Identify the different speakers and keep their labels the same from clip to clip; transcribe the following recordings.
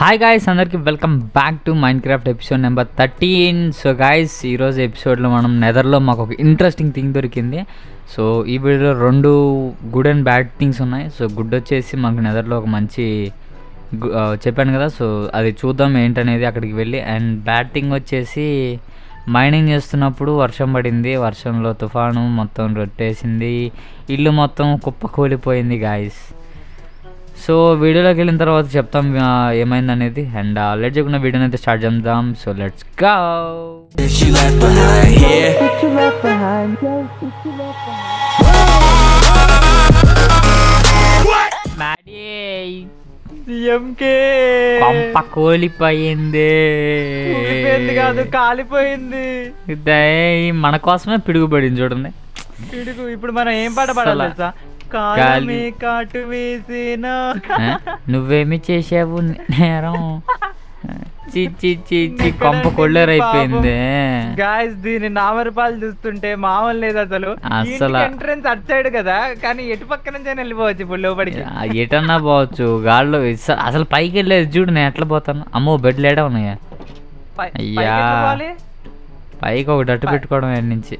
Speaker 1: Hi guys అందరికి welcome back to Minecraft episode number thirteen so guys ఈరోజు ఎపిసోడ్లో మనం నెదర్లో మాకు ఒక ఇంట్రెస్టింగ్ థింగ్ దొరికింది సో ఈ వీడియోలో రెండు గుడ్ అండ్ బ్యాడ్ థింగ్స్ ఉన్నాయి సో గుడ్ వచ్చేసి మనకు నెదర్లో ఒక మంచి గు- ఆ, చెప్పాను కదా సో అది చూద్దాం ఏంటనేది అక్కడికి వెళ్ళి అండ్ బ్యాడ్ థింగ్ వచ్చేసి మైనింగ్ చేస్తున్నప్పుడు వర్షం పడింది వర్షంలో తుఫాను మొత్తం రొట్టేసింది ఇల్లు మొత్తం కుప్ప కూలిపోయింది గాయస్ సో వీడియోలోకి వెళ్ళిన తర్వాత చెప్తాం ఆ, ఏమైందనేది అండ్ లెట్ చెప్పిన వీడియోని అయితే స్టార్ట్ చేద్దాం so let's go
Speaker 2: She left behind here.
Speaker 3: What you left behind, yo? What you left behind?
Speaker 4: సీఎంకే
Speaker 1: పంప కూలిపోయింది
Speaker 4: ఊడిపోయింది కాదు కాలిపోయింది
Speaker 1: దయ్ మన కోసమే పిడుగుపడింది చూడండి
Speaker 4: పిడుగు ఇప్పుడు మనం ఏం పాట పాడాలి
Speaker 1: అసలా.
Speaker 4: తెలుసా కాలమే కాటు వేసేనా
Speaker 1: ఆ? నువ్వేమి చేసావు నేరం చి చి చి చి కొంప కొల్లేరైపోయింది
Speaker 4: గాయస్ దీని నామరపాలు చూస్తుంటే మామూలు లేదు అసలు
Speaker 1: అసలు.
Speaker 4: ఎంట్రన్స్ అటు సైడ్ కదా కానీ ఎటు పక్క నుంచి వెళ్ళిపోవచ్చు ఇప్పుడు లోపలికి
Speaker 1: ఆ, ఎటన్నా పోవచ్చు గాల్లో ఇస- అసలు పైకి వెళ్ళేది చూడు నేను ఎట్లా పోతాను అమ్మో బెడ్లు ఏడా ఉన్నాయా
Speaker 4: పై-
Speaker 1: అయ్యా.
Speaker 4: పైకి ఎట్లా పోవాలి?
Speaker 1: పైకి ఒకటి అట్టు పెట్టుకోవడం ఈడ నుంచి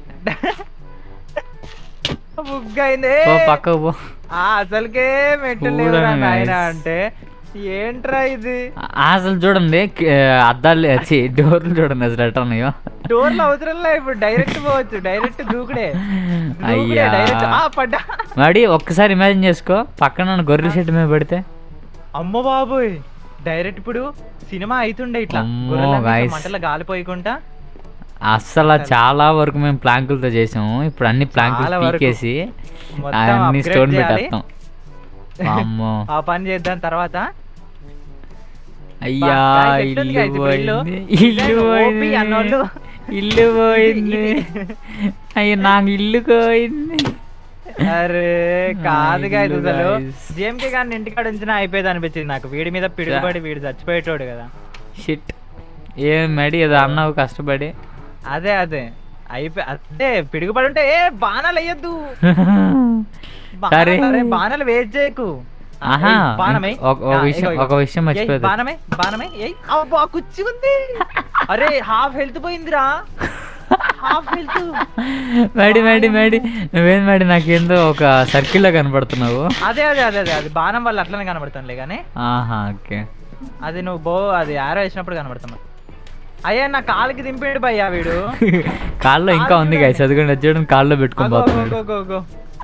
Speaker 4: బుగ్గైందే
Speaker 1: పో పక్కకు పో
Speaker 4: ఆ అసలుకే మెట్లు
Speaker 1: చూడండి
Speaker 4: లేవురా నాయన
Speaker 1: guys.
Speaker 4: అంటే ఏంట్రా ఇది
Speaker 1: ఆ, అసలు చూడండి కి- అద్దాలు వచ్చి డోర్లు చూడండి అసలు ఎట్లా ఉన్నాయో
Speaker 4: డోర్లు అవసరం లే ఇప్పుడు డైరెక్ట్ పోవచ్చు డైరెక్ట్ దూకుడే దూకుడే,
Speaker 1: అయ్యా.
Speaker 4: direct. ఆ పడ్డా
Speaker 1: మరి ఒక్కసారి ఇమాజిన్ చేసుకో పక్కన ఉన్న గొర్రెల షెడ్ మీద పెడితే
Speaker 4: అమ్మ బాబోయ్ డైరెక్ట్ ఇప్పుడు సినిమా అవుతుండే ఇట్లా
Speaker 1: అమ్మో,
Speaker 4: గొర్రెల మీద
Speaker 1: guys.
Speaker 4: మంటలు గాలిపోయకుండా
Speaker 1: అస్సలు చాలా వరకు మేము ప్లాంకులతో చేసాము ఇప్పుడు అన్ని ప్లాంకులు
Speaker 4: చాలా వరకు.
Speaker 1: పీకేసి
Speaker 4: మొత్తం
Speaker 1: అన్ని
Speaker 4: upgrade
Speaker 1: స్టోన్
Speaker 4: చేయాలి.
Speaker 1: పెట్టేస్తాం అమ్మో
Speaker 4: ఆ పని చేద్దాం తర్వాత
Speaker 1: అయ్యా
Speaker 4: guys,
Speaker 1: ఇల్లు
Speaker 4: ఎట్లుంది guys ఇప్పుడు ఇల్లు?
Speaker 1: పోయింది ఇల్లు
Speaker 4: ఇదే
Speaker 1: పోయింది
Speaker 4: OP అన్నోళ్ళు.
Speaker 1: ఇల్లు పోయింది
Speaker 4: ఇది-
Speaker 1: అయ్యో నాకు ఇల్లు పోయింది
Speaker 4: అరే కాదు
Speaker 1: ఆ,
Speaker 4: గాయస్
Speaker 1: ఇల్లు
Speaker 4: అసలు
Speaker 1: guys.
Speaker 4: జేఎంకే గారిని ఇంటికాడ ఉంచినా అయిపోయేది అనిపించింది నాకు వీడి మీద పిడుగుపడి వీడు చచ్చిపోయేటోడు కదా
Speaker 1: షిట్ ఏం మడి ఏదో అన్నావు కష్టపడి
Speaker 4: అదే అదే అయిపోయి అదే పిడుగుపడి ఉంటే ఏ బాణాలు వేయద్దు
Speaker 1: సరే
Speaker 4: బాణాలు, అరే, బాణాలు వేస్ట్ చేయకు ఆ,
Speaker 1: ఆహా,
Speaker 4: ఏయ్, బాణమే
Speaker 1: ఇంక- ఒక- ఒక
Speaker 4: ఆ,
Speaker 1: విషయం-
Speaker 4: ఇగో, ఇగో.
Speaker 1: ఒక విషయం
Speaker 4: ఏయ్,
Speaker 1: మర్చిపోయాను.
Speaker 4: బాణమే బాణమే ఏయ్ అబ్బా కుచ్చి ఉంది అరే హాఫ్ హెల్త్ పోయిందిరా హాఫ్ హెల్త్
Speaker 1: మేడి మేడి మేడి నువ్వేం మేడి నాకేందో ఒక సర్కిల్లో కనపడుతున్నావు
Speaker 4: అదే అదే అదే అదే అది బాణం వల్ల అట్లనే కనబడుతుందిలే కానీ
Speaker 1: ఆహా ఓకే
Speaker 4: అది నువ్వు బో అది ఆరో వేసినప్పుడు కనబడుతున్నా అయ్యా నా కాలుకి దింపేడు భయ్యా వీడు
Speaker 1: కాల్లో ఇంకా ఉంది గాయ చదువుకుంటే చూడండి కాల్లో పెట్టుకొని
Speaker 4: అగో,
Speaker 1: పోతున్నాడు
Speaker 4: అగో, అగో, అగో.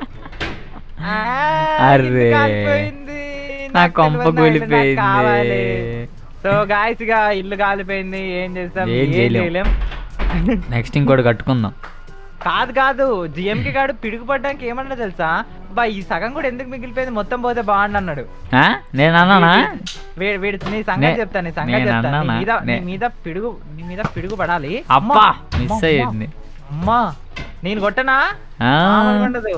Speaker 4: ఆ,
Speaker 1: అర్రే.
Speaker 4: ఇల్లు కాలిపోయింది.
Speaker 1: నా
Speaker 4: నాకు
Speaker 1: కొంప
Speaker 4: తెలియదు, నా ఇల్లు నాకు
Speaker 1: కూలిపోయింది.
Speaker 4: కావాలి. సో గాయస్ గా ఇల్లు కాలిపోయింది ఏం చేస్తాం
Speaker 1: ఏం
Speaker 4: ఏం
Speaker 1: చేయలేం.
Speaker 4: చేయలేం
Speaker 1: నెక్స్ట్ ఇంకోటి కట్టుకుందాం
Speaker 4: కాదు కాదు జిఎంకి గాడు పిడుగుపడ్డానికి ఏమన్నా తెలుసా బా ఈ సగం కూడా ఎందుకు మిగిలిపోయింది మొత్తం పోతే బాగుండు అన్నాడు
Speaker 1: ఆ? నేను అన్నానా
Speaker 4: వీడు వీడు నీ సంగతి
Speaker 1: నే-
Speaker 4: చెప్తాను నీ సంగతి
Speaker 1: నేను
Speaker 4: చెప్తాను నీ
Speaker 1: అన్నానా?
Speaker 4: మీద నీ
Speaker 1: నే-
Speaker 4: మీద పిడుగు నీ మీద పిడుగు పడాలి
Speaker 1: అబ్బా
Speaker 4: అమ్మా,
Speaker 1: మిస్
Speaker 4: అమ్మా,
Speaker 1: అయ్యింది
Speaker 4: అమ్మా నేను కొట్టనా
Speaker 1: ఆ.
Speaker 4: మామూలుగా ఉండదు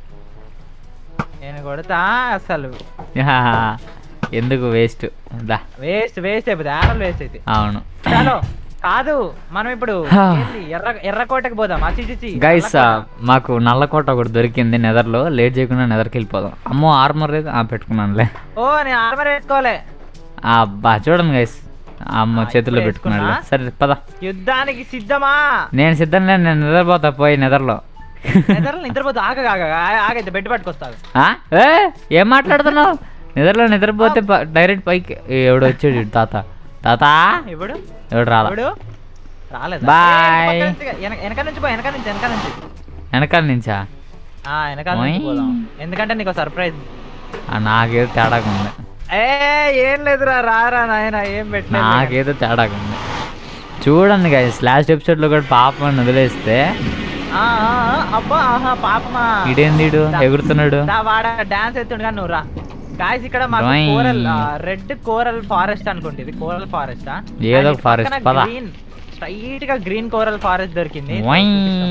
Speaker 4: నేను కొడతా అసలు
Speaker 1: యా. ఎందుకు వేస్ట్ దా
Speaker 4: వేస్ట్ వేస్ట్ అయిపోతుంది ఆడలు వేస్ట్ అయితే
Speaker 1: అవును
Speaker 4: చాలో కాదు మనం ఇప్పుడు
Speaker 1: హా.
Speaker 4: ఏంటి, ఎర్ర ఎర్రకోటకి పోదాం అచి చిచి
Speaker 1: గైస్ మాకు నల్లకోట ఒకటి దొరికింది నెదర్లో లేట్ చేయకుండా నెదర్కి వెళ్ళిపోదాం అమ్మో ఆర్మర్ లేదు ఆ పెట్టుకున్నానులే
Speaker 4: ఓ నేను ఆర్మర్ వేసుకోలే
Speaker 1: ఆ, అబ్బా చూడండి గైస్ అమ్మ
Speaker 4: ఆ,
Speaker 1: చేతుల్లో
Speaker 4: ఇప్పుడు
Speaker 1: పెట్టుకున్నాడు
Speaker 4: వేసుకున్నా?
Speaker 1: సరే పద
Speaker 4: యుద్ధానికి సిద్ధమా
Speaker 1: నేను సిద్ధం లేదు నేను నిద్రపోతా పోయి నిద్రలో
Speaker 4: నిద్రలో నిద్రపోతే ఆగ ఆగ ఆగైతే బెడ్ పట్టుకొస్తావు
Speaker 1: ఆ? ఏ ఏం మాట్లాడుతున్నావు నిద్రలో నిద్రపోతే ప- డైరెక్ట్ పైకి ఏ, ఎవడు వచ్చాడు ఈడు తాత తాత
Speaker 4: ఇప్పుడు
Speaker 1: ఎవడు రాలా
Speaker 4: ఇప్పుడు రాలేదు
Speaker 1: Bye.
Speaker 4: వెనక నుంచి పో వెనక నుంచి వెనక నుంచి
Speaker 1: వెనకాల నుంచా
Speaker 4: ఆ వెనకాల నుంచి
Speaker 1: ఓయ్.
Speaker 4: పోదాం ఎందుకంటే నీకు సర్ప్రైజ్
Speaker 1: ఆ, నాకేదో తేడాగా ఉంది
Speaker 4: ఏ ఏం లేదురా రారా నాయన ఏం పెట్టలేదు
Speaker 1: నాకేదో తేడాగా ఉంది చూడండి గైస్ లాస్ట్ ఎపిసోడ్లో కూడా పాపని వదిలేస్తే
Speaker 4: ఆ, ఆ, ఆ, అబ్బా ఆహా పాపమా
Speaker 1: ఇడేంది ఈడు ఎగురుతున్నాడు
Speaker 4: దా వాడ డాన్స్ ఎత్తుండు కానీ నువ్వు రా గాయస్ ఇక్కడ మాకు
Speaker 1: Doing.
Speaker 4: Coral red coral forest అనుకుంటే ఇది కోరల్ ఫారెస్ట్
Speaker 1: ఏదో forest, పద.
Speaker 4: గ్రీన్ స్ట్రైట్ గా గ్రీన్ కోరల్ ఫారెస్ట్ దొరికింది
Speaker 1: వైన్.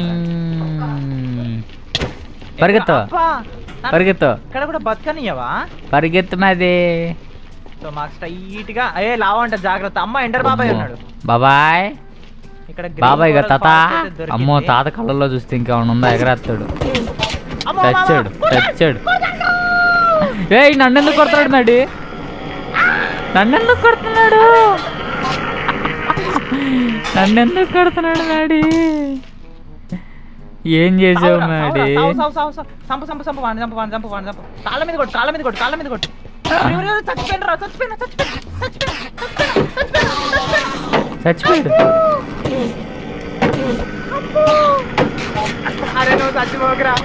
Speaker 1: పరిగెత్తు
Speaker 4: అబ్బా, నన్ను
Speaker 1: పరిగెత్తు
Speaker 4: ఇక్కడ కూడా బతకనియవా
Speaker 1: పరిగెత్తు మాది
Speaker 4: సో మాకు స్ట్రైట్ గా ఏ లావ అంట జాగ్రత్త అమ్మ ఎంటర్ బాబాయ్ ఉన్నాడు
Speaker 1: బాబాయ్
Speaker 4: ఇక్కడ green
Speaker 1: బాబాయ్ గా
Speaker 4: coral
Speaker 1: తాత
Speaker 4: forest అయితే దొరికింది.
Speaker 1: అమ్మో తాత కళ్ళల్లో చూస్తే ఇంకా ఏమైనా ఉందా ఎగరేస్తాడు
Speaker 4: అమ్మో,
Speaker 1: చచ్చాడు
Speaker 4: అమ్మో,
Speaker 1: చచ్చాడు ఏయ్ నన్ను ఎందుకు కొడతాడు మేడి నన్ను ఎందుకు కొడుతున్నాడు నన్ను ఎందుకు కొడుతున్నాడు మ్యాడీ ఏం చేసావు
Speaker 4: సావురా,
Speaker 1: మ్యాడీ
Speaker 4: సావు, సావు, సావు, సావు. సంపు సంపు సంపు వాడిని సంపు వాడిని సంపు వాడిని సంపు కాళ్ళ మీద కొట్టు కాళ్ళ మీద కొట్టు కాళ్ళ మీద కొట్టు ఎవరెవరు చచ్చిపోయినరా చచ్చిపోయినా చచ్చిపోయినా చచ్చిపోయినా చచ్చిపోయినా
Speaker 1: చచ్చిపోయాడు
Speaker 4: అరే నువ్వు చచ్చిపోకరా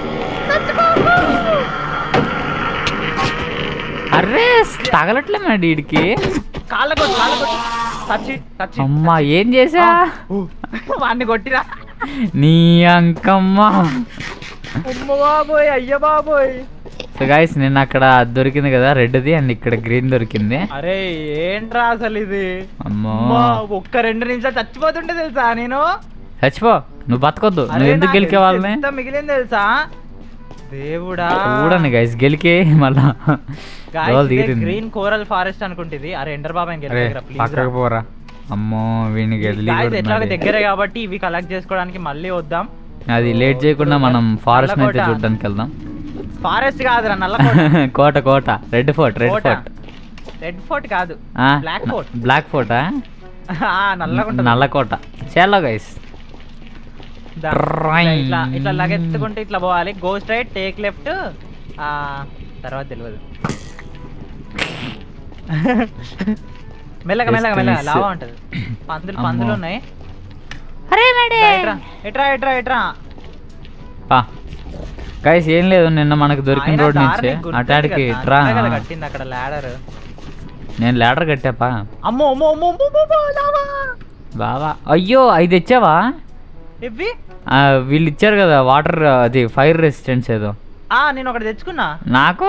Speaker 1: అరే తగలట్లే మ్యాడీ వీడికి
Speaker 4: కాళ్ళ కొట్టు కాళ్ళ కొట్టు టచ్చి టచ్చి
Speaker 1: అమ్మా ఏం చేసా
Speaker 4: వాడిని కొట్టిరా
Speaker 1: నీ అంకమ్మ
Speaker 4: అమ్మ బాబోయ్ అయ్య బాబోయ్
Speaker 1: సో గాయస్ నేను అక్కడ దొరికింది కదా రెడ్ది అండ్ ఇక్కడ గ్రీన్ దొరికింది
Speaker 4: అరే ఏంట్రా అసలు ఇది
Speaker 1: అమ్మో
Speaker 4: అమ్మా, ఒక్క రెండు నిమిషాలు చచ్చిపోతుంటే తెలుసా నేను
Speaker 1: చచ్చిపో నువ్వు బతకొద్దు
Speaker 4: అరే,
Speaker 1: నువ్వు ఎందుకు
Speaker 4: నాకు
Speaker 1: గెలికే వాళ్ళని
Speaker 4: ఎంత మిగిలింది తెలుసా దేవుడా
Speaker 1: చూడండి గైస్ గెలికే మళ్ళా రోజులు తీరింది
Speaker 4: గ్రీన్ కోరల్ ఫారెస్ట్ అనుకుంటుంది అరే ఎండర్ బాబా
Speaker 1: అరే పక్కకు పోరా అమ్మో వీనికి ఎదిలి
Speaker 4: ఎట్లాగో దగ్గరే కాబట్టి ఇవి కలెక్ట్ చేసుకోవడానికి మళ్ళీ వద్దాం
Speaker 1: అది లేట్ చేయకుండా మనం ఫారెస్ట్ అయితే
Speaker 4: నల్లకోట.
Speaker 1: చూడడానికి వెళ్దాం
Speaker 4: ఫారెస్ట్ కాదురా నల్ల
Speaker 1: కోట కోట రెడ్ ఫోర్ట్ రెడ్
Speaker 4: కోట.
Speaker 1: ఫోర్ట్
Speaker 4: రెడ్ ఫోర్ట్ కాదు బ్లాక్ ఫోర్ట్
Speaker 1: బ్లాక్ ఫోర్టా
Speaker 4: నల్లగా ఉంటుంది
Speaker 1: నల్ల కోట చాలా గైస్
Speaker 4: దా.
Speaker 1: ట్రైన్.
Speaker 4: ఇట్లా ఇట్లా లగెత్తుకుంటే ఇట్లా పోవాలి గో స్ట్రైట్ టేక్ లెఫ్ట్ తర్వాత తెలియదు మెల్లగా మెల్లగా
Speaker 1: Just
Speaker 4: మెల్లగా
Speaker 1: miss.
Speaker 4: లావా ఉంటది పందులు
Speaker 1: అమ్మో.
Speaker 4: పందులు ఉన్నాయి
Speaker 1: అరే
Speaker 4: దా, ఇట్రా ఇట్రా ఇట్రా ఇట్రా
Speaker 1: పా గైస్ ఏం లేదు నిన్న మనకు దొరికిన
Speaker 4: ఆయన
Speaker 1: రోడ్
Speaker 4: దారి
Speaker 1: నుంచి
Speaker 4: నీకు గుర్తుంది
Speaker 1: అటాడికి
Speaker 4: కదా,
Speaker 1: ఇట్రా
Speaker 4: అంతే కదా కట్టింది అక్కడ ల్యాడర్
Speaker 1: నేను లేడర్ కట్టాపా
Speaker 4: అమ్మో అమ్మో అమ్మో అమ్మో, అమ్మో, అమ్మో, లావా
Speaker 1: బావా అయ్యో ఐదు ఇచ్చావా
Speaker 4: ఇవి
Speaker 1: ఆ, వీళ్ళు ఇచ్చారు కదా వాటర్ అది ఫైర్ రెసిస్టెన్స్ ఏదో
Speaker 4: ఆ నేను ఒకటి తెచ్చుకున్నా
Speaker 1: నాకు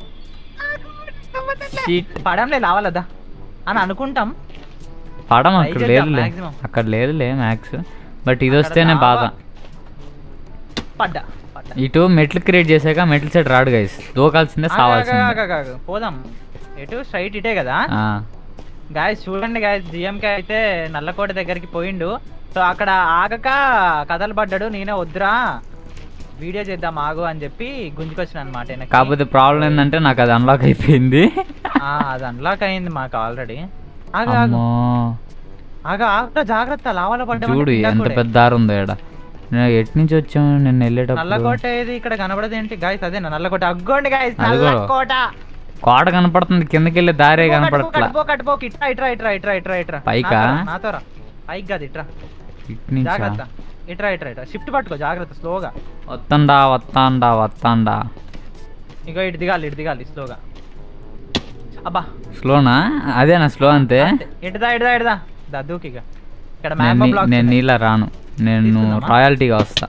Speaker 1: Shit.
Speaker 4: పడంలే లావాలదా అని అనుకుంటాం
Speaker 1: పడం
Speaker 4: Try
Speaker 1: అక్కడ
Speaker 4: చేద్దాం
Speaker 1: లేదులే
Speaker 4: maximum.
Speaker 1: అక్కడ లేదులే మ్యాక్స్ బట్ ఇది
Speaker 4: అక్కడ
Speaker 1: వస్తేనే
Speaker 4: లావా.
Speaker 1: బాధ
Speaker 4: పడ్డా పడ్డా
Speaker 1: ఇటు మెట్లు క్రియేట్ చేశాక మెట్ల సైడ్ రాడు గైస్ దూకాల్సిందే
Speaker 4: ఆగు,
Speaker 1: సావాల్సిందే
Speaker 4: ఆగు, ఆగు, ఆగు. పోదాం ఎటు స్ట్రైట్ ఇటే కదా
Speaker 1: ఆ,
Speaker 4: గాయస్ చూడండి గాయస్ జిఎంకే అయితే నల్లకోట దగ్గరికి పోయిండు సో అక్కడ ఆగక కథలు పడ్డాడు నేనే వద్దురా వీడియో చేద్దాం ఆగు అని చెప్పి గుంజుకొచ్చిన అనమాట
Speaker 1: కాకపోతే ప్రాబ్లం ఏంటంటే నాకు అది అన్లాక్ అయిపోయింది
Speaker 4: అది అన్లాక్ అయింది మాకు ఆల్రెడీ ఆగా ఆగు
Speaker 1: అమ్మో
Speaker 4: ఆగా ఆగా జాగ్రత్త లావాల పడ్డా
Speaker 1: చూడు ఎంత పెద్ద దారి ఉందో ఇక్కడ నేను ఎటు నుంచి వచ్చాము నేను వెళ్ళేటప్పుడు
Speaker 4: నల్లకోట ఏది ఇక్కడ కనబడదు ఏంటి గాయస్ అదే నల్లకోట అగ్గోండి గాయస్
Speaker 1: అదిగో.
Speaker 4: నల్లకోట
Speaker 1: కోట కనపడుతుంది కిందకి వెళ్ళి దారే
Speaker 4: కట్టుకో,
Speaker 1: కనపడట్లా
Speaker 4: కట్టుకో, కట్టుకో, ఇట్రా ఇట్రా ఇట్రా ఇట్రా ఇట్రా ఇట్రా
Speaker 1: పైకా?
Speaker 4: నాతోరా, నాతోరా పైకి కాదు ఇట్రా
Speaker 1: ఇటు నుంచా
Speaker 4: జాగ్రత్త ఇట్రా ఇట్రా ఇట్రా షిఫ్ట్ పట్టుకో జాగ్రత్త స్లోగా
Speaker 1: వత్తండా వత్తాండా వత్తాండా
Speaker 4: ఇగో ఇటు దిగాలి ఇటు దిగాలి స్లోగా అబ్బా
Speaker 1: స్లోనా అదేనా స్లో అంతే
Speaker 4: అంతే. ఇటుదా ఇటుదా ఇటుదా దా దూకిగా ఇక్కడ
Speaker 1: నేను
Speaker 4: మ్యాంగో
Speaker 1: నీ-
Speaker 4: బ్లాక్స్
Speaker 1: నేను
Speaker 4: ఉన్నాయి.
Speaker 1: నీలా రాను నేను
Speaker 4: తీసుకుందామా?
Speaker 1: రాయల్టీగా వస్తా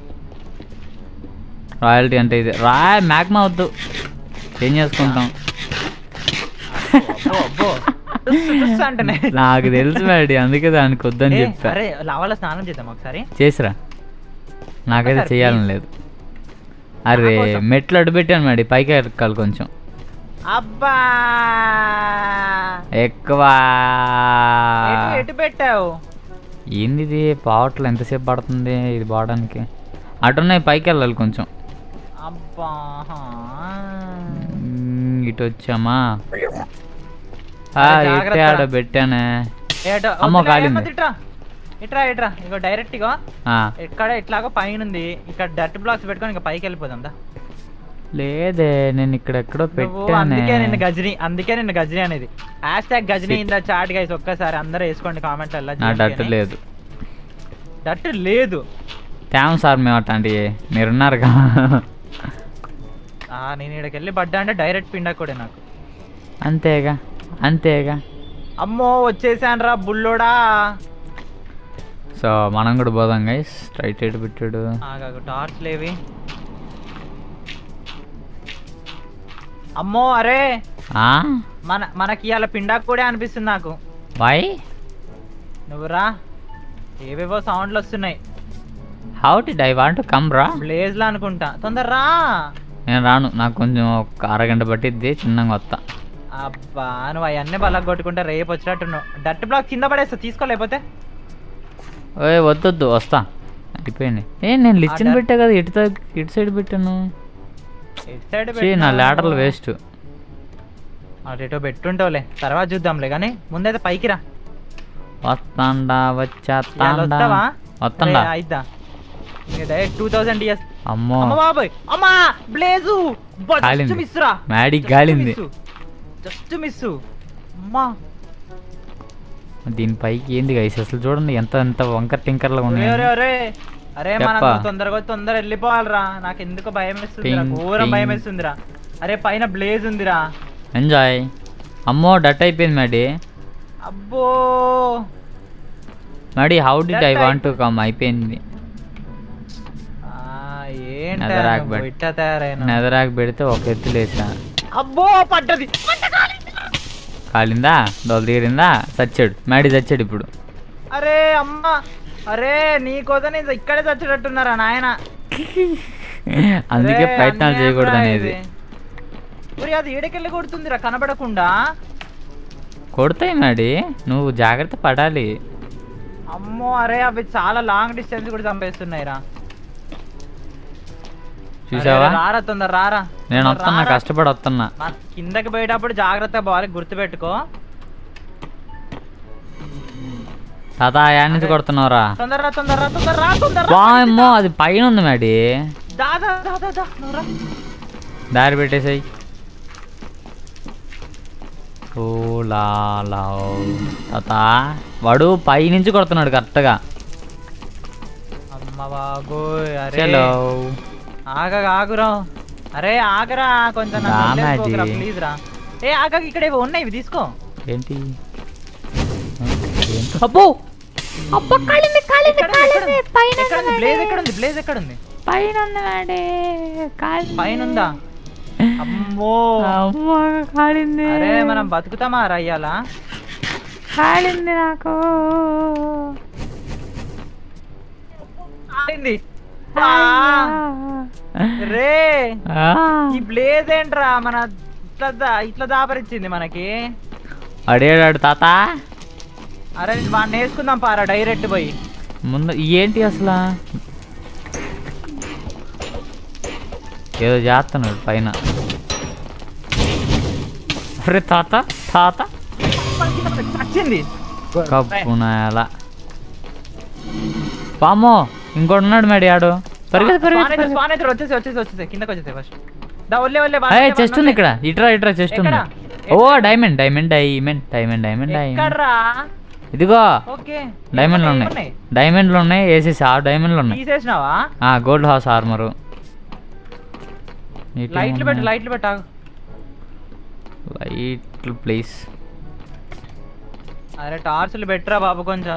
Speaker 1: రాయల్టీ అంటే ఇది రా మ్యాగ్మా వద్దు ఏం చేసుకుంటాం
Speaker 4: అబ్బో, అబ్బో. తుస్సు, తుస్సు అంటేనే
Speaker 1: నాకు తెలుసు మేడి అందుకే దానికి వద్దని
Speaker 4: ఏ,
Speaker 1: చెప్పా
Speaker 4: అరే లావాల స్నానం చేద్దాం ఒకసారి
Speaker 1: చేసిరా నాకైతే
Speaker 4: ఒకసారి
Speaker 1: చేయాలని
Speaker 4: please.
Speaker 1: లేదు అరే
Speaker 4: నా కోసం.
Speaker 1: మెట్లు అడ్డు పెట్టాను మేడి పైకి ఎక్కాలి కొంచెం
Speaker 4: అబ్బా
Speaker 1: ఎక్కువ
Speaker 4: ఎటు ఎటు పెట్టావు
Speaker 1: ఏంది ఇది పావట్లు ఎంతసేపు పడుతుంది ఇది పోవడానికి అటున్నాయి పైకి వెళ్ళాలి కొంచెం
Speaker 4: అబ్బా హా.
Speaker 1: మ్మ్, ఇటు వచ్చామా ఆ,
Speaker 4: అరే,
Speaker 1: ఇటే
Speaker 4: జాగ్రత్త.
Speaker 1: ఆడ పెట్టానే
Speaker 4: ఏటో,
Speaker 1: అమ్మో,
Speaker 4: వద్దులే,
Speaker 1: కాలింది.
Speaker 4: ఏమొద్దు, ఇట్రా ఇట్రా ఇట్రా ఇగో డైరెక్ట్ ఇగో
Speaker 1: ఆ,
Speaker 4: ఇక్కడ ఇట్లాగో పైన ఉంది ఇక్కడ డర్ట్ బ్లాక్స్ పెట్టుకొని ఇంకా పైకి వెళ్ళిపోదాం దా
Speaker 1: లేదే నేను ఇక్కడ ఎక్కడో
Speaker 4: నువ్వు
Speaker 1: పెట్టానే
Speaker 4: అందుకే నిన్ను గజని అందుకే నిన్ను గజని అనేది hashtag Ghajini in the chat guys ఒక్కసారి అందరూ వేసుకోండి కామెంట్
Speaker 1: నా డట్టు లేదు
Speaker 4: డట్ లేదు
Speaker 1: తేమ సార్ మేము అట్లాంటి మీరున్నారుగా
Speaker 4: ఆ నేను ఇక్కడికి వెళ్ళి పడ్డా అంటే డైరెక్ట్ పిండా కూడా నాకు
Speaker 1: అంతేగా అంతేగా
Speaker 4: అమ్మో వచ్చేసాను రా బుల్లోడా
Speaker 1: సో మనం కూడా పోదాం గైస్ స్ట్రైట్ ఎటు పెట్టాడు
Speaker 4: ఆగాగు టార్చ్ లేవి అమ్మో అరే
Speaker 1: ఆ
Speaker 4: మన మనకి ఇవాళ పిండాకు కూడా అనిపిస్తుంది నాకు
Speaker 1: వై
Speaker 4: నువ్వురా ఏవేవో సౌండ్లు వస్తున్నాయి
Speaker 1: how did I want come రా
Speaker 4: బ్లేజ్ లా అనుకుంటా తొందర రా
Speaker 1: నేను రాను నాకు కొంచెం ఒక అరగంట పట్టిద్ది చిన్నగా వస్తా
Speaker 4: అబ్బా నువ్వు అవన్నీ బలగ కొట్టుకుంటే రేపు వచ్చినట్టున్నావు డట్ బ్లాక్ కింద పడేస్తా తీసుకోలేకపోతే
Speaker 1: ఓయ్ వద్దొద్దు వస్తా అయిపోయింది ఏ నేను లిచ్చిన
Speaker 4: డర్-
Speaker 1: పెట్టా కదా ఇటు త- ఇటు సైడ్ పెట్టాను
Speaker 4: ఇటు సైడ్
Speaker 1: చీ నా ల్యాడర్లు వేస్ట్
Speaker 4: అటేటో పెట్టుంటావులే తర్వాత చూద్దాంలే కానీ ముందైతే పైకి రా
Speaker 1: వస్తాండా
Speaker 4: ఇవాళ
Speaker 1: వచ్చేస్తాండా
Speaker 4: వస్తావా
Speaker 1: వస్తాండా
Speaker 4: రే, అయిద్దా ఇంకా డైరెక్ట్ టూ థౌసండ్ ఇయర్స్
Speaker 1: అమ్మో
Speaker 4: అమ్మ బాబాయ్ అమ్మా బ్లేజు జస్ట్
Speaker 1: కాలింది.
Speaker 4: మిస్ రా
Speaker 1: మ్యాడీ గాలింది
Speaker 4: జస్ట్ మిస్ అమ్మా
Speaker 1: దీని పైకి ఏంది గైస్ అసలు చూడండి ఎంత ఎంత వంకర టింకర్లు
Speaker 4: ఒరే,
Speaker 1: ఉన్నాయి
Speaker 4: ఒరే, ఒరే. అరే మనం
Speaker 1: చెప్పా.
Speaker 4: తొందరగా వచ్చి తొందర వెళ్ళిపోవాలిరా నాకు ఎందుకు భయం వేస్తుందిరా
Speaker 1: టింగ్,
Speaker 4: ఘోరం భయం
Speaker 1: టింగ్.
Speaker 4: వేస్తుందిరా అరే పైన బ్లేజ్ ఉందిరా
Speaker 1: ఎంజాయ్ అమ్మో డట్ అయిపోయింది మ్యాడీ
Speaker 4: అబ్బో
Speaker 1: Maddy how did I
Speaker 4: That
Speaker 1: want to come అయిపోయింది
Speaker 4: ఆ, ఏంటా
Speaker 1: నెదరాక్
Speaker 4: నువ్వు
Speaker 1: బెట్.
Speaker 4: ఇట్టా తయారైన
Speaker 1: నెదరాకు పెడితే ఒక ఎత్తు లేసా
Speaker 4: అబ్బో పడ్డది
Speaker 1: కాలిందా దోలు తీరిందా చచ్చాడు మ్యాడీ చచ్చాడు ఇప్పుడు
Speaker 4: అరే అమ్మ అరే నీకోసం నేను ఇక్కడే చచ్చేటట్టున్నారా నాయన
Speaker 1: అందుకే
Speaker 4: అరే,
Speaker 1: ప్రయత్నాలు
Speaker 4: అన్యాయం
Speaker 1: చేయకూడదు
Speaker 4: రా
Speaker 1: అనేది
Speaker 4: ఇది. ఒరే అది ఏడకెళ్ళి కొడుతుందిరా కనబడకుండా
Speaker 1: కొడతాయి మ్యాడీ నువ్వు జాగ్రత్త పడాలి
Speaker 4: అమ్మో అరే అవి చాలా లాంగ్ డిస్టెన్స్ కూడా చంపేస్తున్నాయిరా
Speaker 1: చూసావా
Speaker 4: అరే, రారా తొందర రారా
Speaker 1: నేను
Speaker 4: తొందర
Speaker 1: వస్తున్నా
Speaker 4: రారా.
Speaker 1: కష్టపడి వస్తున్నా
Speaker 4: మా కిందకి పోయేటప్పుడు జాగ్రత్తగా పోవాలి గుర్తుపెట్టుకో
Speaker 1: తాత యాడ్ నుంచి కొడుతున్నావురా
Speaker 4: తొందర రా తొందర రా తొందర రా తొందర రా.
Speaker 1: వామ్మో అది పైన ఉంది మ్యాడీ
Speaker 4: దా దా దా దా దా నువ్వు రా.
Speaker 1: దారి పెట్టేసాయి ఓ లా లా తాత వాడు పై నుంచి కొడుతున్నాడు కరెక్ట్గా
Speaker 4: అమ్మ బాగోయ్ అరే
Speaker 1: చలో
Speaker 4: ఆగ ఆగురా అరే ఆగరా కొంచెం
Speaker 1: రా మాజీ.
Speaker 4: ప్లీజ్ రా ఏ ఆగ ఇక్కడ ఇవి ఉన్నాయి ఇవి తీసుకో
Speaker 1: ఏంటి ఏంటి? అబ్బో అబ్బో కాలింది కాలింది
Speaker 4: ఎక్కడ ఉంది?
Speaker 1: కాలింది పైన
Speaker 4: ఎక్కడ ఉంది బ్లేజ్ ఎక్కడ ఉంది బ్లేజ్ ఎక్కడ ఉంది
Speaker 1: పైన ఉంది మ్యాడీ కాలింది
Speaker 4: పైన ఉందా అమ్మో
Speaker 1: అమ్మో కాలింది
Speaker 4: అరే మనం బతుకుతామా రా ఇయ్యాల
Speaker 1: కాలింది నాకు
Speaker 4: ఆడింది ఆ, రే
Speaker 1: ఆ.
Speaker 4: ఈ బ్లేజ్ ఏంట్రా మన ఇట్లా దా- ఇట్లా దాపరిచ్చింది మనకి
Speaker 1: అడిగాడు తాత
Speaker 4: అరే వాడిని వేసుకుందాం పారా డైరెక్ట్ పోయి
Speaker 1: ముందు ఏంటి అసలు ఏదో చేస్తున్నాడు పైన అరే తాత తాత
Speaker 4: వచ్చింది
Speaker 1: కప్పునాయాల పామో ఇంకోటి ఉన్నాడు మేడి ఆడు పరిగెత్తి పరిగెత్తి
Speaker 4: స్పాన్ అయితే వచ్చేసి వచ్చేసి వచ్చేసి కిందకి వచ్చేసి ఫస్ట్ దా ఒల్లే ఒల్లే
Speaker 1: అయ్యే చెస్ట్ ఉంది ఇక్కడ ఇట్రా ఇట్రా చెస్ట్ ఉంది
Speaker 4: ఎక్కడ?
Speaker 1: ఓ diamond diamond diamond diamond diamond diamond
Speaker 4: ఎక్కడ్రా
Speaker 1: ఇదిగో
Speaker 4: ఓకే
Speaker 1: డైమండ్లు ఉన్నాయి డైమండ్లు ఉన్నాయి వేసేసి ఆ డైమండ్లు ఉన్నాయి
Speaker 4: తీసేసినావా
Speaker 1: ఆ గోల్డ్ హౌస్ ఆర్మరు
Speaker 4: లైట్లు పెట్టు లైట్లు పెట్టా
Speaker 1: లైట్లు ప్లీజ్
Speaker 4: అరే టార్చ్లు పెట్టరా బాబు కొంచెం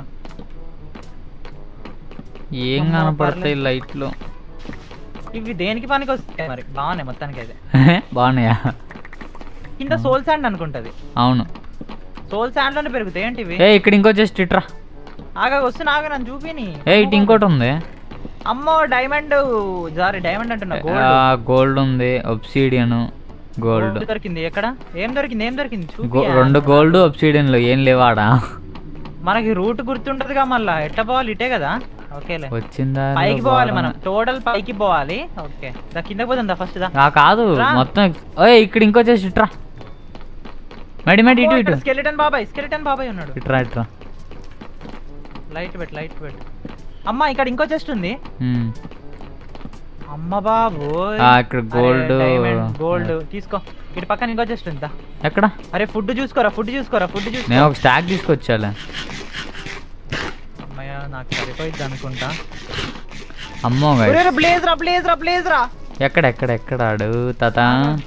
Speaker 1: ఏం
Speaker 4: అమ్మా,
Speaker 1: కనపడతాయి
Speaker 4: పర్లేదు.
Speaker 1: లైట్లు
Speaker 4: ఇవి దేనికి పనికి వస్తాయి మరి బాగున్నాయి మొత్తానికి అయితే
Speaker 1: బాగున్నాయా
Speaker 4: కింద సోల్ శాండ్ అనుకుంటది
Speaker 1: అవును
Speaker 4: సోల్ శాండ్ లోనే పెరుగుతాయి ఏంటి ఇవి
Speaker 1: ఏ ఇక్కడ ఇంకో జస్ట్ ఇట్రా
Speaker 4: ఆగా వస్తున్నా ఆగా నన్ను చూపిని
Speaker 1: ఏ ఇటు ఇంకోటి ఉంది
Speaker 4: అమ్మో డైమండ్ సారీ డైమండ్ అంటున్నా గోల్డ్
Speaker 1: గోల్డ్ ఉంది ఒబ్సిడియన్ గోల్డ్
Speaker 4: గోల్డ్ దొరికింది ఎక్కడ ఏం దొరికింది ఏం దొరికింది చూపి
Speaker 1: గో- రెండు గోల్డ్ ఒబ్సిడియన్లు ఏం లేవాడా
Speaker 4: మనకి రూట్ గుర్తుంటదిగా మళ్ళా ఎట్ట పోవాలి ఇటే కదా ఓకేలే
Speaker 1: వచ్చిందా
Speaker 4: పైకి పోవాలి మనం టోటల్ పైకి పోవాలి ఓకే దా కిందకి పోదాం దా ఫస్ట్ దా
Speaker 1: కాదు
Speaker 4: రా.
Speaker 1: మొత్తం ఓయ్ ఇక్కడ ఇంకో జస్ట్ ఇట్రా మెడి మెడి ఇటు ఇటు
Speaker 4: స్కెలిటన్ బాబాయ్ స్కెలిటన్ బాబాయ్ ఉన్నాడు
Speaker 1: ఇట్రా ఇట్రా
Speaker 4: లైట్ పెట్టు లైట్ పెట్టు అమ్మ ఇక్కడ ఇంకో చెస్ట్ ఉంది
Speaker 1: ఉమ్.
Speaker 4: అమ్మ బాబు
Speaker 1: ఆ, ఇక్కడ gold.
Speaker 4: గోల్డ్ తీసుకో ఇటు పక్కన ఇంకో చెస్ట్ ఉందా
Speaker 1: ఎక్కడ
Speaker 4: అరే ఫుడ్ చూసుకోరా ఫుడ్ చూసుకోరా ఫుడ్ చూసుకో
Speaker 1: నేను ఒక స్టాక్ తీసుకొచ్చాలే
Speaker 4: అమ్మయ్య నాకు సరిపోయింది అనుకుంటా
Speaker 1: అమ్మో guys.
Speaker 4: బ్లేజ్ రా బ్లేజ్ రా బ్లేజ్ రా
Speaker 1: ఎక్కడ ఎక్కడ ఎక్కడ ఆడు తాత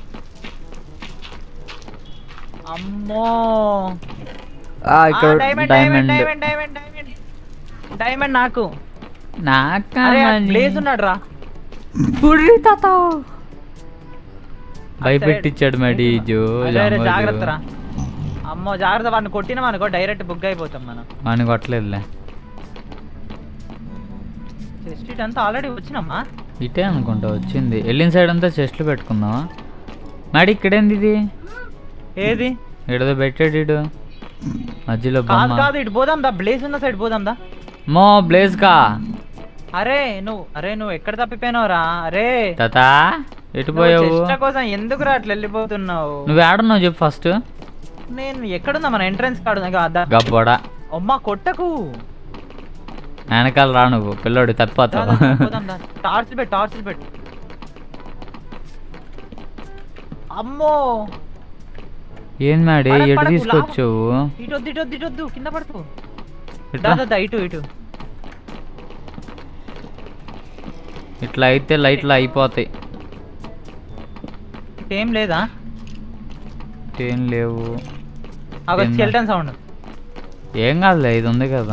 Speaker 4: అమ్మో
Speaker 1: ఆ, ఇక్కడ
Speaker 4: diamond diamond
Speaker 1: diamond
Speaker 4: diamond diamond diamond diamond నాకు
Speaker 1: నాకా
Speaker 4: అరే
Speaker 1: మని.
Speaker 4: బ్లేజ్ ఉన్నాడు రా
Speaker 1: పుర్రి తాత భయపెట్టించాడు మరి జో
Speaker 4: అరే, అరే, జాగ్రత్త రా అమ్మో జాగ్రత్త వాడిని కొట్టినాం అనుకో డైరెక్ట్ బుక్ అయిపోతాం మనం
Speaker 1: వాడిని కొట్టలేదులే
Speaker 4: చెస్ట్ ఇట్ అంతా ఆల్రెడీ వచ్చినామా
Speaker 1: ఇటే అనుకుంటా వచ్చింది వెళ్ళిన సైడ్ అంతా చెస్ట్లు పెట్టుకుందామా మేడం ఇక్కడేంది ఇది
Speaker 4: ఏది
Speaker 1: ఏడదో పెట్టాడు ఈడు మధ్యలో
Speaker 4: కాదు
Speaker 1: బొమ్మ
Speaker 4: కాదు ఇటు పోదాం దా బ్లేజ్ ఉన్న సైడ్ పోదాం దా
Speaker 1: మో బ్లేజ్ కా
Speaker 4: అరే నువ్వు అరే నువ్వు ఎక్కడ తప్పిపోయినావురా అరే
Speaker 1: తాత ఎటు
Speaker 4: నువ్వు
Speaker 1: పోయావు
Speaker 4: చెష్ట కోసం ఎందుకు అట్లా వెళ్ళిపోతున్నావు
Speaker 1: నువ్వు ఏడున్నావు చెప్పు ఫస్ట్
Speaker 4: నేను ఎక్కడున్నా మన ఎంట్రన్స్ కాడు ఇక అద్దా
Speaker 1: గబ్బోడా
Speaker 4: అమ్మా కొట్టకు
Speaker 1: వెనకాల రా నువ్వు పిల్లోడు తప్పిపోతావు
Speaker 4: టార్చ్ పెట్టు టార్చ్ పెట్టు అమ్మో
Speaker 1: ఏం మేడి
Speaker 4: పడకు,
Speaker 1: ఎటు
Speaker 4: పడకు,
Speaker 1: తీసుకొచ్చావు
Speaker 4: ఇటొద్దు ఇటొద్దు ఇటొద్దు కింద పడుతూ
Speaker 1: ఇట్లా
Speaker 4: దాదా ఇటు ఇటు
Speaker 1: ఇట్లా అయితే లైట్లు అయిపోతాయి
Speaker 4: ఏం లేదా
Speaker 1: ఏం లేవు
Speaker 4: అగో
Speaker 1: ఏందా?
Speaker 4: స్కెల్టన్ సౌండ్
Speaker 1: ఏం కాదులే ఇది ఉంది కదా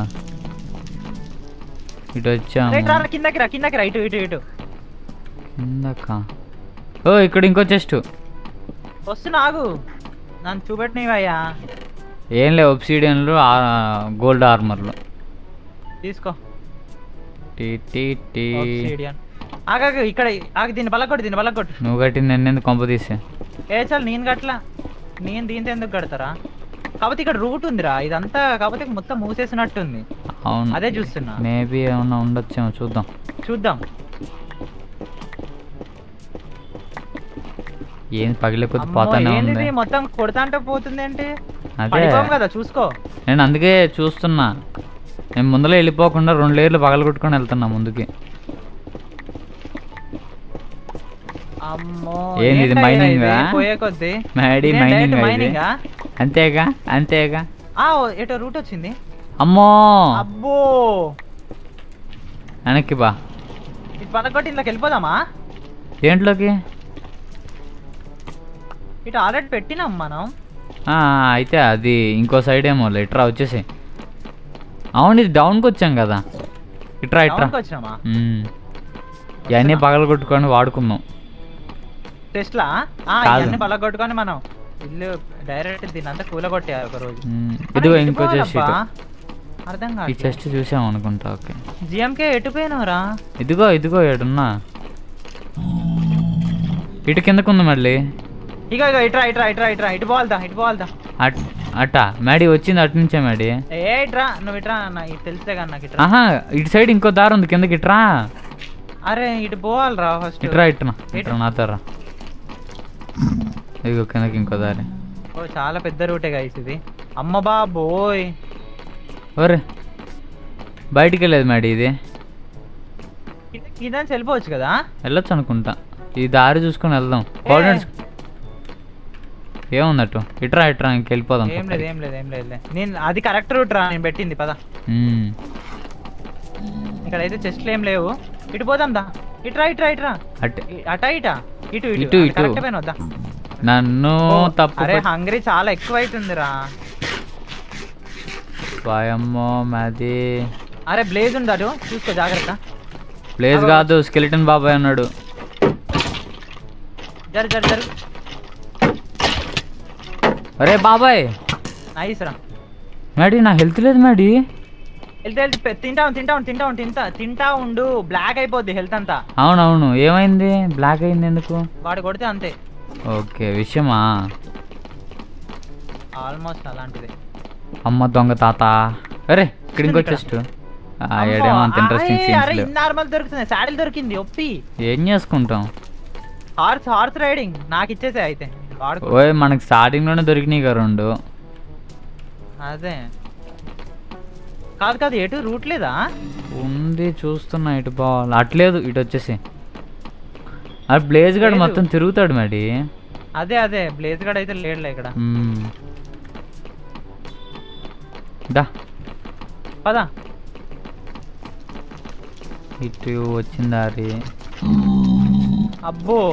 Speaker 1: ఇటు వచ్చాము
Speaker 4: రైట్ రా రా, కిందకి రా కిందకి రా ఇటు ఇటు ఇటు
Speaker 1: కిందక ఓ ఇక్కడ ఇంకో చెస్ట్
Speaker 4: వస్తున్నా ఆగు నన్ను చూపెట్టినవయ్యా
Speaker 1: ఏం లేవు ఒబ్సిడియన్లు గోల్డ్ ఆర్మర్లు
Speaker 4: తీసుకో
Speaker 1: టీ టీ టీ
Speaker 4: Obsidian. ఆగాగు ఇక్కడ ఆగు దీన్ని బలకొట్టు దీన్ని బలకొట్టు
Speaker 1: నువ్వు కట్టింది ఎన్నెందుకు కొంప తీసే
Speaker 4: ఏ చాలు నేను గట్లా నేను దీంతో ఎందుకు కడతారా కాకపోతే ఇక్కడ రూట్ ఉందిరా ఇదంతా కాకపోతే మొత్తం మూసేసినట్టుంది
Speaker 1: అవును
Speaker 4: అదే చూస్తున్నా
Speaker 1: మేబీ ఏమన్నా ఉండొచ్చేమో చూద్దాం
Speaker 4: చూద్దాం
Speaker 1: ఏం పగిలే కొద్ది
Speaker 4: అమ్మో,
Speaker 1: పోతానే ఉంది
Speaker 4: ఏంటిది మొత్తం కొడతా అంటే పోతుంది ఏంటి
Speaker 1: అదే
Speaker 4: పడిపోం కదా చూసుకో
Speaker 1: నేను అందుకే చూస్తున్నా నేను ముందర వెళ్ళిపోకుండా రెండు లేర్లు పగలగొట్టుకొని వెళ్తున్నా ముందుకి
Speaker 4: అమ్మో
Speaker 1: ఏంది ఇది
Speaker 4: ఏంటయ్యా
Speaker 1: mining
Speaker 4: ఇది?
Speaker 1: ఆ?
Speaker 4: పోయే కొద్ది
Speaker 1: మ్యాడీ
Speaker 4: ఇదేం
Speaker 1: మైనింగ్
Speaker 4: direct mining ఆ?
Speaker 1: అంతేగా అంతేగా
Speaker 4: ఆ ఓ, ఎటో రూట్ వచ్చింది
Speaker 1: అమ్మో
Speaker 4: అబ్బో
Speaker 1: వెనక్కి బా
Speaker 4: ఇది పదకొట్టి ఇంట్లోకి వెళ్ళిపోదామా
Speaker 1: దేంట్లోకి
Speaker 4: ఇటు ఆల్రెడీ పెట్టినాం మనం
Speaker 1: ఆ, అయితే అది ఇంకో సైడ్ ఏమో ఇట్రా వచ్చేసి అవును ఇది డౌన్కి వచ్చాం కదా ఇట్రా ఇట్రా
Speaker 4: టౌన్కి వచ్చినామా
Speaker 1: ఉమ్. ఇవన్నీ పగలగొట్టుకొని వాడుకుందాం
Speaker 4: టెస్ట్లా ఆ,
Speaker 1: కాదు.
Speaker 4: ఇవన్నీ బలగొట్టుకొని మనం ఇల్లు డైరెక్ట్ దీని అంతా కూలగొట్టారు ఒక రోజు
Speaker 1: ఉమ్.
Speaker 4: అరే,
Speaker 1: ఇదిగో
Speaker 4: ఎటు
Speaker 1: ఇంకో చెస్ట్
Speaker 4: పోవాలబ్బా? అర్థం
Speaker 1: ఈ
Speaker 4: కాదు
Speaker 1: చెస్ట్ చూసాం అనుకుంటా ఓకే
Speaker 4: జిఎంకే ఎటు పోయినవరా
Speaker 1: ఇదిగో ఇదిగో ఏడున్నా ఇటు కిందకుంది మళ్ళీ
Speaker 4: ఇక ఇక ఇట్రా ఇట్రా ఇట్రా ఇట్రా ఇటు పోవాలదా ఇటు పోవాలదా
Speaker 1: అట్ అట మేడీ వచ్చింది అటు నుంచే మేడీ
Speaker 4: ఏ ఇట్రా నువ్వు ఇట్రా నాకు ఇది తెలిసే కానీ నాకు ఇట్రా
Speaker 1: ఆహా ఇటు సైడ్ ఇంకో దారి ఉంది కిందకి ఇట్రా
Speaker 4: అరే ఇటు పోవాలరా ఫస్ట్
Speaker 1: ఇట్రా ఇట్రా ఇట్రా నాతో రా ఇదిగో కిందకి ఇంకో దారి
Speaker 4: ఓ చాలా పెద్ద రూటే గైస్ ఇది అమ్మ బాబోయ్
Speaker 1: ఒరే బయటికి వెళ్ళేది మేడీ ఇది
Speaker 4: ఇదని వెళ్ళిపోవచ్చు కదా
Speaker 1: వెళ్ళొచ్చు అనుకుంటా ఈ దారి చూసుకొని వెళ్దాం కోఆర్డినేట్స్ ఏముందట్టు ఇట్రా ఇట్రా ఇంక వెళ్ళిపోదాం
Speaker 4: ఏం లేదు ఏం లేదు ఏం లేదు నేను అది కరెక్ట్ రూట్ రా నేను పెట్టింది పద
Speaker 1: ఉమ్.
Speaker 4: ఇక్కడైతే చెస్ట్లు ఏం లేవు ఇటు పోదాం దా ఇట్రా ఇట్రా ఇట్రా
Speaker 1: అట్
Speaker 4: ఇ- అటా ఇటా ఇటు
Speaker 1: ఇటు,
Speaker 4: ఇటు
Speaker 1: ఇటు.
Speaker 4: కరెక్ట్ పైన వద్దా
Speaker 1: నన్ను
Speaker 4: ఓ,
Speaker 1: తప్పు
Speaker 4: అరే
Speaker 1: పట్టి-
Speaker 4: హంగ్రీ చాలా ఎక్కువ అవుతుందిరా
Speaker 1: వాయమ్మో మాది
Speaker 4: అరే బ్లేజ్ ఉంది అటు చూసుకో జాగ్రత్త
Speaker 1: ప్లేస్ కాదు స్కెలిటన్ బాబాయ్ అన్నాడు
Speaker 4: జరు జరు జరు
Speaker 1: అరే బాబాయ్
Speaker 4: నైస్ రా
Speaker 1: మేడీ నా హెల్త్ లేదు మేడీ
Speaker 4: వెళ్తే వెళ్తే పె- తింటా ఉండు, తింటా ఉండు, తింటా ఉండు, తింటా తింటా ఉండు బ్లాక్ అయిపోద్ది హెల్త్ అంతా
Speaker 1: అవునవును ఏమైంది బ్లాక్ అయింది ఎందుకు
Speaker 4: వాడు కొడితే అంతే
Speaker 1: ఓకే విషయమా
Speaker 4: ఆల్మోస్ట్ అలాంటిది
Speaker 1: అమ్మ దొంగ తాత అరే ఇక్కడ ఇంకో
Speaker 4: ఇక్కడ.
Speaker 1: చెస్ట్ ఏడేమో అంత ఇంట్రెస్టింగ్
Speaker 4: అరే,
Speaker 1: సీన్స్
Speaker 4: అరే
Speaker 1: లేవు
Speaker 4: నార్మల్ దొరుకుతుంది సాడిల్ దొరికింది ఒప్పి
Speaker 1: ఏం చేసుకుంటాం
Speaker 4: హార్స్ హార్స్ రైడింగ్ నాకు ఇచ్చేసే అయితే వాడుకో
Speaker 1: ఓయ్ మనకి స్టార్టింగ్ లోనే దొరికినాయి కదా రెండు
Speaker 4: అదే కాదు కాదు ఎటు రూట్ లేదా
Speaker 1: ఉంది చూస్తున్నా ఇటు పోవాలి అట్లేదు ఇటు వచ్చేసి అది బ్లేజ్ గడ్
Speaker 4: లేదు.
Speaker 1: మొత్తం తిరుగుతాడు మేడీ
Speaker 4: అదే అదే బ్లేజ్ గడ్ అయితే లేడులే ఇక్కడ
Speaker 1: మ్మ్. దా
Speaker 4: పదా
Speaker 1: ఇటు వచ్చిన దారి
Speaker 4: అబ్బో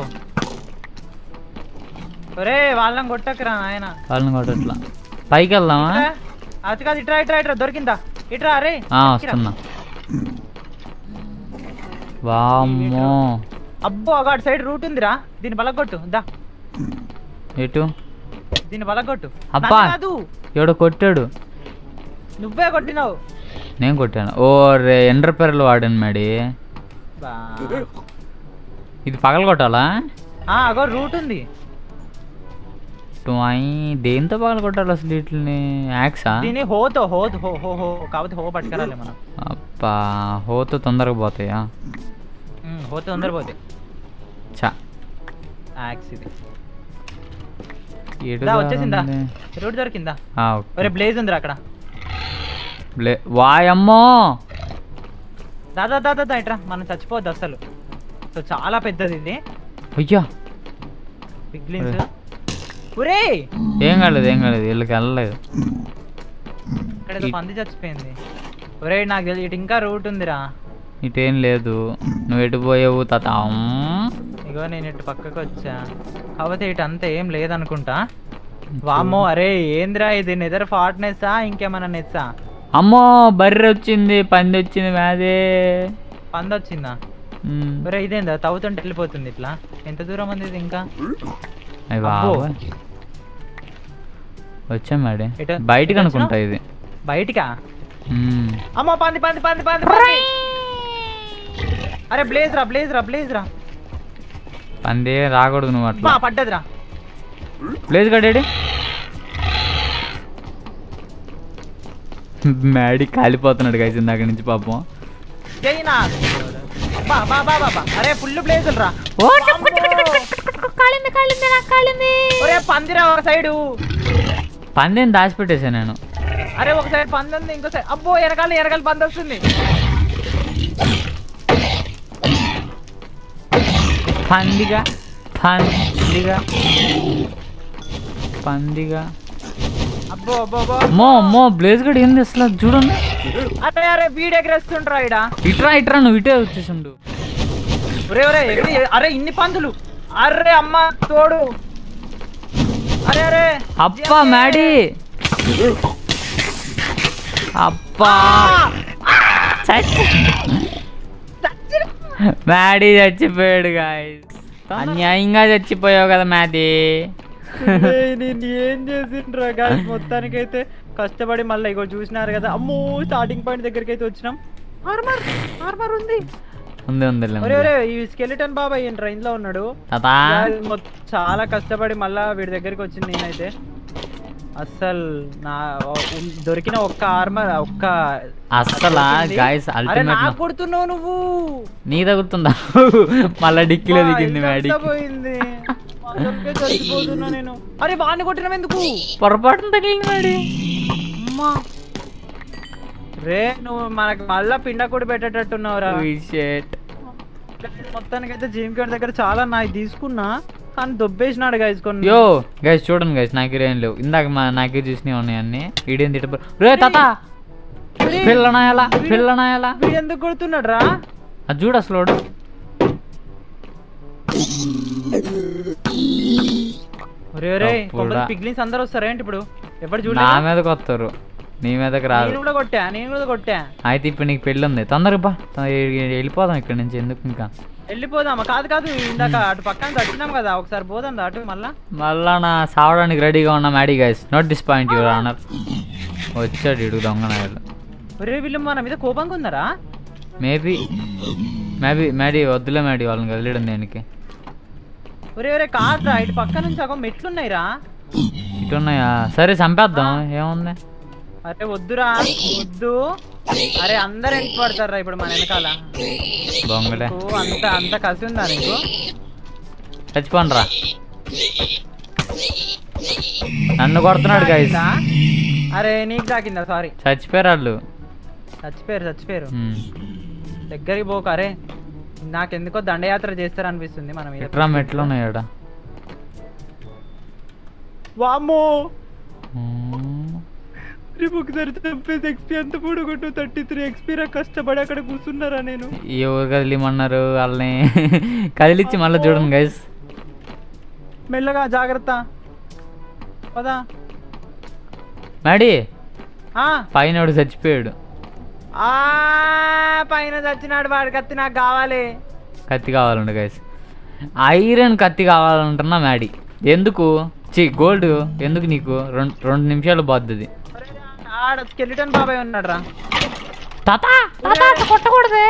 Speaker 4: ఒరే వాళ్ళని కొట్టకురా నాయన
Speaker 1: వాళ్ళని కొట్టట్లా పైకి వెళ్దామా
Speaker 4: అది కాదు ఇట్రా ఇట్రా ఇట్రా దొరికిందా ఇట్రా అరే
Speaker 1: ఆ,
Speaker 4: ఎక్కిరా.
Speaker 1: వస్తున్నా వామ్మో
Speaker 4: అబ్బో ఒక అటు సైడ్ రూట్ ఉందిరా దీన్ని బలగొట్టు దా
Speaker 1: ఎటు
Speaker 4: దీన్ని బలగొట్టు
Speaker 1: అబ్బా.
Speaker 4: నన్ను కాదు
Speaker 1: ఎవడో కొట్టాడు
Speaker 4: నువ్వే కొట్టినావు
Speaker 1: నేను కొట్టాను ఓ రే ఎండర్ పెరలు వాడాను మేడీ
Speaker 4: బా.
Speaker 1: ఇది పగల కొట్టాలా
Speaker 4: ఆ, అగో రూట్ ఉంది
Speaker 1: టువాయి దేంతో పగల కొట్టాలి అసలు వీటిని యాక్సా
Speaker 4: దీన్ని హోతో హోత్ హో హో హో కాకపోతే హో పట్టుకురాలి మనం
Speaker 1: అబ్బా హోతో తొందరగా పోతాయా
Speaker 4: ఉమ్, హోతో తొందర పోతే
Speaker 1: చా
Speaker 4: యాక్స్ ఇది
Speaker 1: ఎటు
Speaker 4: దా, వచ్చేసిందా
Speaker 1: దారుంది?
Speaker 4: రూట్ దొరికిందా
Speaker 1: ఆ, ఓకే.
Speaker 4: ఒరే బ్లేజ్ ఉందిరా అక్కడ
Speaker 1: బ్లే వాయమ్మో
Speaker 4: దాదా దాదా దా ఇట్రా మనం చచ్చిపోవద్దు అసలు సో చాలా పెద్దది ఇది
Speaker 1: అయ్యా
Speaker 4: పిగ్లిన్స్
Speaker 1: ఒరే.
Speaker 4: ఒరే
Speaker 1: ఏం కాలేదు ఏం కాలేదు వీళ్ళకి వెళ్ళలేదు
Speaker 4: ఇక్కడ ఏదో పంది చచ్చిపోయింది ఒరే నాకు తెలియదు ఇటు ఇంకా రూట్ ఉందిరా
Speaker 1: ఇటేం లేదు నువ్వు ఎటు పోయావు తాత
Speaker 4: ఇగో నేను ఇటు పక్కకు వచ్చా కాకపోతే ఇటు అంతా ఏం లేదనుకుంటా వామ్మో అరే ఏందిరా ఇది నిద్ర ఫాట్నెస్సా ఇంకేమైనా నెస్సా
Speaker 1: అమ్మో బర్రె వచ్చింది పంది వచ్చింది మాదే
Speaker 4: పంది వచ్చిందా
Speaker 1: ఉమ్.
Speaker 4: ఒరే ఇదేందా తవ్వుతుంటే వెళ్ళిపోతుంది ఇట్లా ఎంత దూరం ఉంది ఇది ఇంకా
Speaker 1: అయ్య
Speaker 4: అబ్బో.
Speaker 1: బాబోయ్. వచ్చాం మేడం
Speaker 4: ఎటు-
Speaker 1: బయటికి
Speaker 4: ఎటు
Speaker 1: అనుకుంటా ఇది
Speaker 4: బయటికా
Speaker 1: ఉమ్.
Speaker 4: అమ్మో పంది పంది పంది పంది పంది అరే బ్లేజ్ రా బ్లేజ్ రా బ్లేజ్ రా
Speaker 1: పంది రాకూడదు నువ్వు
Speaker 4: బా
Speaker 1: అట్లా
Speaker 4: పడ్డదిరా
Speaker 1: ప్లేస్ కట్టాడి మ్యాడీ కాలిపోతున్నాడు గైస్ ఇందాక నుంచి పాపం
Speaker 4: జై నా బా బా బా బా బా అరే ఫుల్ బ్లేజులు రా ఒరే పందిరా ఒక సైడు
Speaker 1: పందిని దాచిపెట్టేసా నేను
Speaker 4: అరే ఒక సైడ్ పంది ఉంది ఇంకో సైడ్ అబ్బో ఎనకాల ఎనకాల పంది వస్తుంది
Speaker 1: పందిగా పందిగా పందిగా
Speaker 4: అబ్బో అబ్బో అబ్బో
Speaker 1: మో మో బ్లేజ్ గడ్ ఏంది అసలు అది చూడండి
Speaker 4: అరే అరే వీడియో ఎగరేస్తుండ్రా ఇడ
Speaker 1: ఇట్రా ఇట్రా నువ్వు ఇటే వచ్చేసిండు
Speaker 4: ఒరే ఒరే ఎగిరి అరే ఇన్ని పందులు అరే అమ్మ తోడు అరే అరే
Speaker 1: అప్పా మ్యాడీ అప్పా చచ్చి- మ్యాడీ చచ్చిపోయాడు గాయస్ అన్యాయంగా చచ్చిపోయావు కదా మ్యాడీ
Speaker 4: ఏయ్, నేను ఏం చేసిండ్రా గాయస్ మొత్తానికైతే కష్టపడి మళ్ళీ ఇగో చూసినారు కదా అమ్మో స్టార్టింగ్ పాయింట్ దగ్గరికి అయితే వచ్చినాం ఆర్మర్ ఆర్మర్ ఉంది
Speaker 1: ఉంది ఉంది
Speaker 4: ఒరే ఒరే ఈ స్కెలిటన్ బాబాయ్ ఏంట్రా ఇంట్లో ఉన్నాడు
Speaker 1: తాతా
Speaker 4: Guys, మొత్- చాలా కష్టపడి మళ్ళా వీడి దగ్గరికి వచ్చింది నేనైతే అస్సలు నా ఉ- దొరికిన ఒక్క ఆర్మర్ ఒక్క
Speaker 1: అస్సలా
Speaker 4: దొరికింది.
Speaker 1: గాయస్
Speaker 4: అరే
Speaker 1: అల్టిమేట్
Speaker 4: నాకు కొడుతున్నావు నువ్వు
Speaker 1: నీ తగులుతుందా మళ్ళా డిక్కీలో
Speaker 4: అబ్బా,
Speaker 1: దిగింది
Speaker 4: ఎంత
Speaker 1: మ్యాడీ
Speaker 4: పోయింది అసలుకే చచ్చిపోతున్నా నేను అరే వాడిని కొట్టినావు ఎందుకు
Speaker 1: పొరపాటున తగిలింది మ్యాడీ
Speaker 4: అమ్మా రే నువ్వు మనకు మళ్ళా పిండ కూడా పెట్టేటట్టున్నావురా
Speaker 1: షేట్
Speaker 4: మొత్తానికైతే జిమ్ కార్డ్ దగ్గర చాలా నాయి తీసుకున్నా కానీ దొబ్బేసినాడు గైస్ కొన్ని
Speaker 1: యో గైస్ చూడండి గైస్ నాకు ఏం లేవు ఇందాక మా నాకే చూసినవి ఉన్నాయి అన్ని ఈడేం తిట్ట రే తాత పిల్లనాయాలా పిల్లనాయాలా
Speaker 4: వీడు ఎందుకు కొడుతున్నాడు రా
Speaker 1: అది చూడు అసలు వాడు.
Speaker 4: ఒరే ఒరే
Speaker 1: తప్పుడా.
Speaker 4: పిగ్లిన్స్ అందరూ వస్తారా ఏంటి ఇప్పుడు ఎవరు
Speaker 1: నా
Speaker 4: చూడలేదు
Speaker 1: మీదకి వస్తారు నీ మీదకి రాదు
Speaker 4: నేను కూడా కొట్టా నేను కూడా కొట్టా
Speaker 1: అయితే ఇప్పుడు నీకు పెళ్ళి ఉంది తొందరగా బా తొ- ఏ- వెళ్ళిపోదాం ఇక్కడ నుంచి ఎందుకు ఇంకా
Speaker 4: వెళ్ళిపోదామా కాదు కాదు ఇందాక అటు పక్కన వచ్చినాం కదా ఒకసారి పోదాం దా అటు మళ్ళా
Speaker 1: మళ్ళా నా సావడానికి రెడీగా ఉన్నా Maddy guys not disappoint your honour వచ్చాడు ఇడు దొంగ నాయుడు
Speaker 4: ఒరే వీళ్ళు మన మీద కోపంగా ఉన్నారా
Speaker 1: మేబీ మేబీ మ్యాడీ వద్దులే మ్యాడీ వాళ్ళని కదిలేయడం దేనికి
Speaker 4: ఒరే ఒరే కాదురా ఇటు పక్క నుంచి సగం మెట్లున్నాయిరా
Speaker 1: ఇటు ఉన్నాయా సరే చంపేద్దాం ఏముంది
Speaker 4: అరే వద్దురా వద్దు అరే అందరు ఎంత పడతారా ఇప్పుడు మన వెనకాల
Speaker 1: దొంగలే
Speaker 4: నీకు అంత అంత కసి ఉందా నీకు
Speaker 1: చచ్చిపోండి రా నన్ను కొడుతున్నాడు గైస్
Speaker 4: తాకిందా? అరే నీకు తాకిందా సారీ
Speaker 1: చచ్చిపోయారు వాళ్ళు
Speaker 4: చచ్చిపోయారు చచ్చిపోయారు
Speaker 1: ఉమ్.
Speaker 4: దగ్గరికి పోకు అరే నాకెందుకో దండయాత్ర చేస్తారు అనిపిస్తుంది మనం మీద
Speaker 1: ఎట్రా మెట్లు ఉన్నాయి ఆడ
Speaker 4: వామ్మో
Speaker 1: ఉమ్.
Speaker 4: రేపు ఒకసారి చంపేసి ఎక్స్పీ ఎంత పొడుగుంటు థర్టీ త్రీ ఎక్స్పీ రా కష్టపడి అక్కడ కూర్చున్నారా నేను
Speaker 1: ఎవరు కదిలిమన్నారు వాళ్ళని కదిలిచ్చి మళ్ళీ చూడండి గైస్
Speaker 4: మెల్లగా జాగ్రత్త పదా
Speaker 1: మ్యాడీ
Speaker 4: ఆ,
Speaker 1: పైన వాడు చచ్చిపోయాడు
Speaker 4: ఆ, పైన చచ్చినాడు వాడి కత్తి నాకు కావాలి
Speaker 1: కత్తి కావాలండి గైస్ ఐరన్ కత్తి కావాలంటున్నా మ్యాడీ ఎందుకు చి గోల్డ్ ఎందుకు నీకు రెండు రెండు నిమిషాలు పోద్ది
Speaker 4: ఒరే, ఆడ స్కెలిటన్ బాబాయ్ ఉన్నాడు రా
Speaker 1: తాత తాత అట్లా కొట్టకూడదే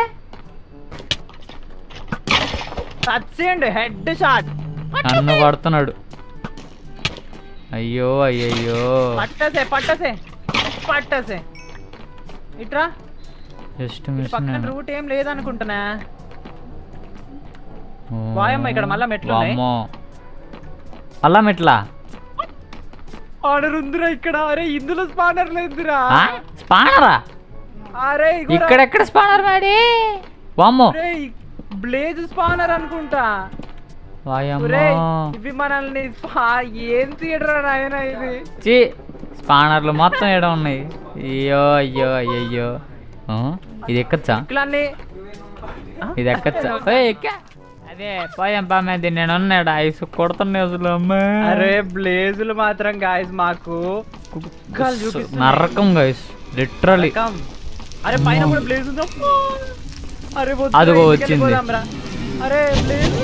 Speaker 4: చచ్చిండు హెడ్ షాట్
Speaker 1: నన్ను కొడుతున్నాడు అయ్యో అయ్యయ్యో
Speaker 4: పట్టసే పట్టసే పట్టసే ఇట్రా
Speaker 1: జస్ట్
Speaker 4: ఇటు
Speaker 1: మిస్
Speaker 4: పక్కన రూట్ ఏం లేదనుకుంటున్నా వాయమ్మ, ఇక్కడ మళ్ళా మెట్లు ఉన్నాయి.
Speaker 1: అల్లం ఎట్లా
Speaker 4: ఆర్డర్ ఉందిరా ఇక్కడ అరే ఇందులో స్పానర్ లేదురా
Speaker 1: ఆ? స్పానరా
Speaker 4: అరే ఇగోరా.
Speaker 1: ఇక్కడెక్కడ స్పానర్ మేడి వామ్మో
Speaker 4: ఒరే, బ్లేజ్ స్పానర్ అనుకుంటా
Speaker 1: వాయమ్మో
Speaker 4: ఒరేయ్, ఇవి మనల్ని స్పా- ఏం తీయడరా నాయన ఇది
Speaker 1: చీ స్పానర్లు మొత్తం ఏడ ఉన్నాయి అయ్యో అయ్యో అయ్యో ఆ? ఇది ఎక్కచ్చా
Speaker 4: ఇట్లన్నీ
Speaker 1: ఇది ఎక్కచ్చా ఏయ్, ఎక్కా అదే పోయాం పామేది నేను ఉన్నాడు ఐస్ కొడుతున్నా అసలు అమ్మా
Speaker 4: అరే బ్లేజులు మాత్రం గాయస్ మాకు కుక్కలు చూపిస్తున్నాయి.
Speaker 1: నరకం గైస్ లిటరలీ
Speaker 4: నరకం. అరే పైన కూడా బ్లేజ్ ఉందా అరే వద్దురా,
Speaker 1: అదిగో
Speaker 4: ఇంటికి
Speaker 1: వచ్చింది.
Speaker 4: వెళ్ళిపోదాంరా. అరే బ్లేజ్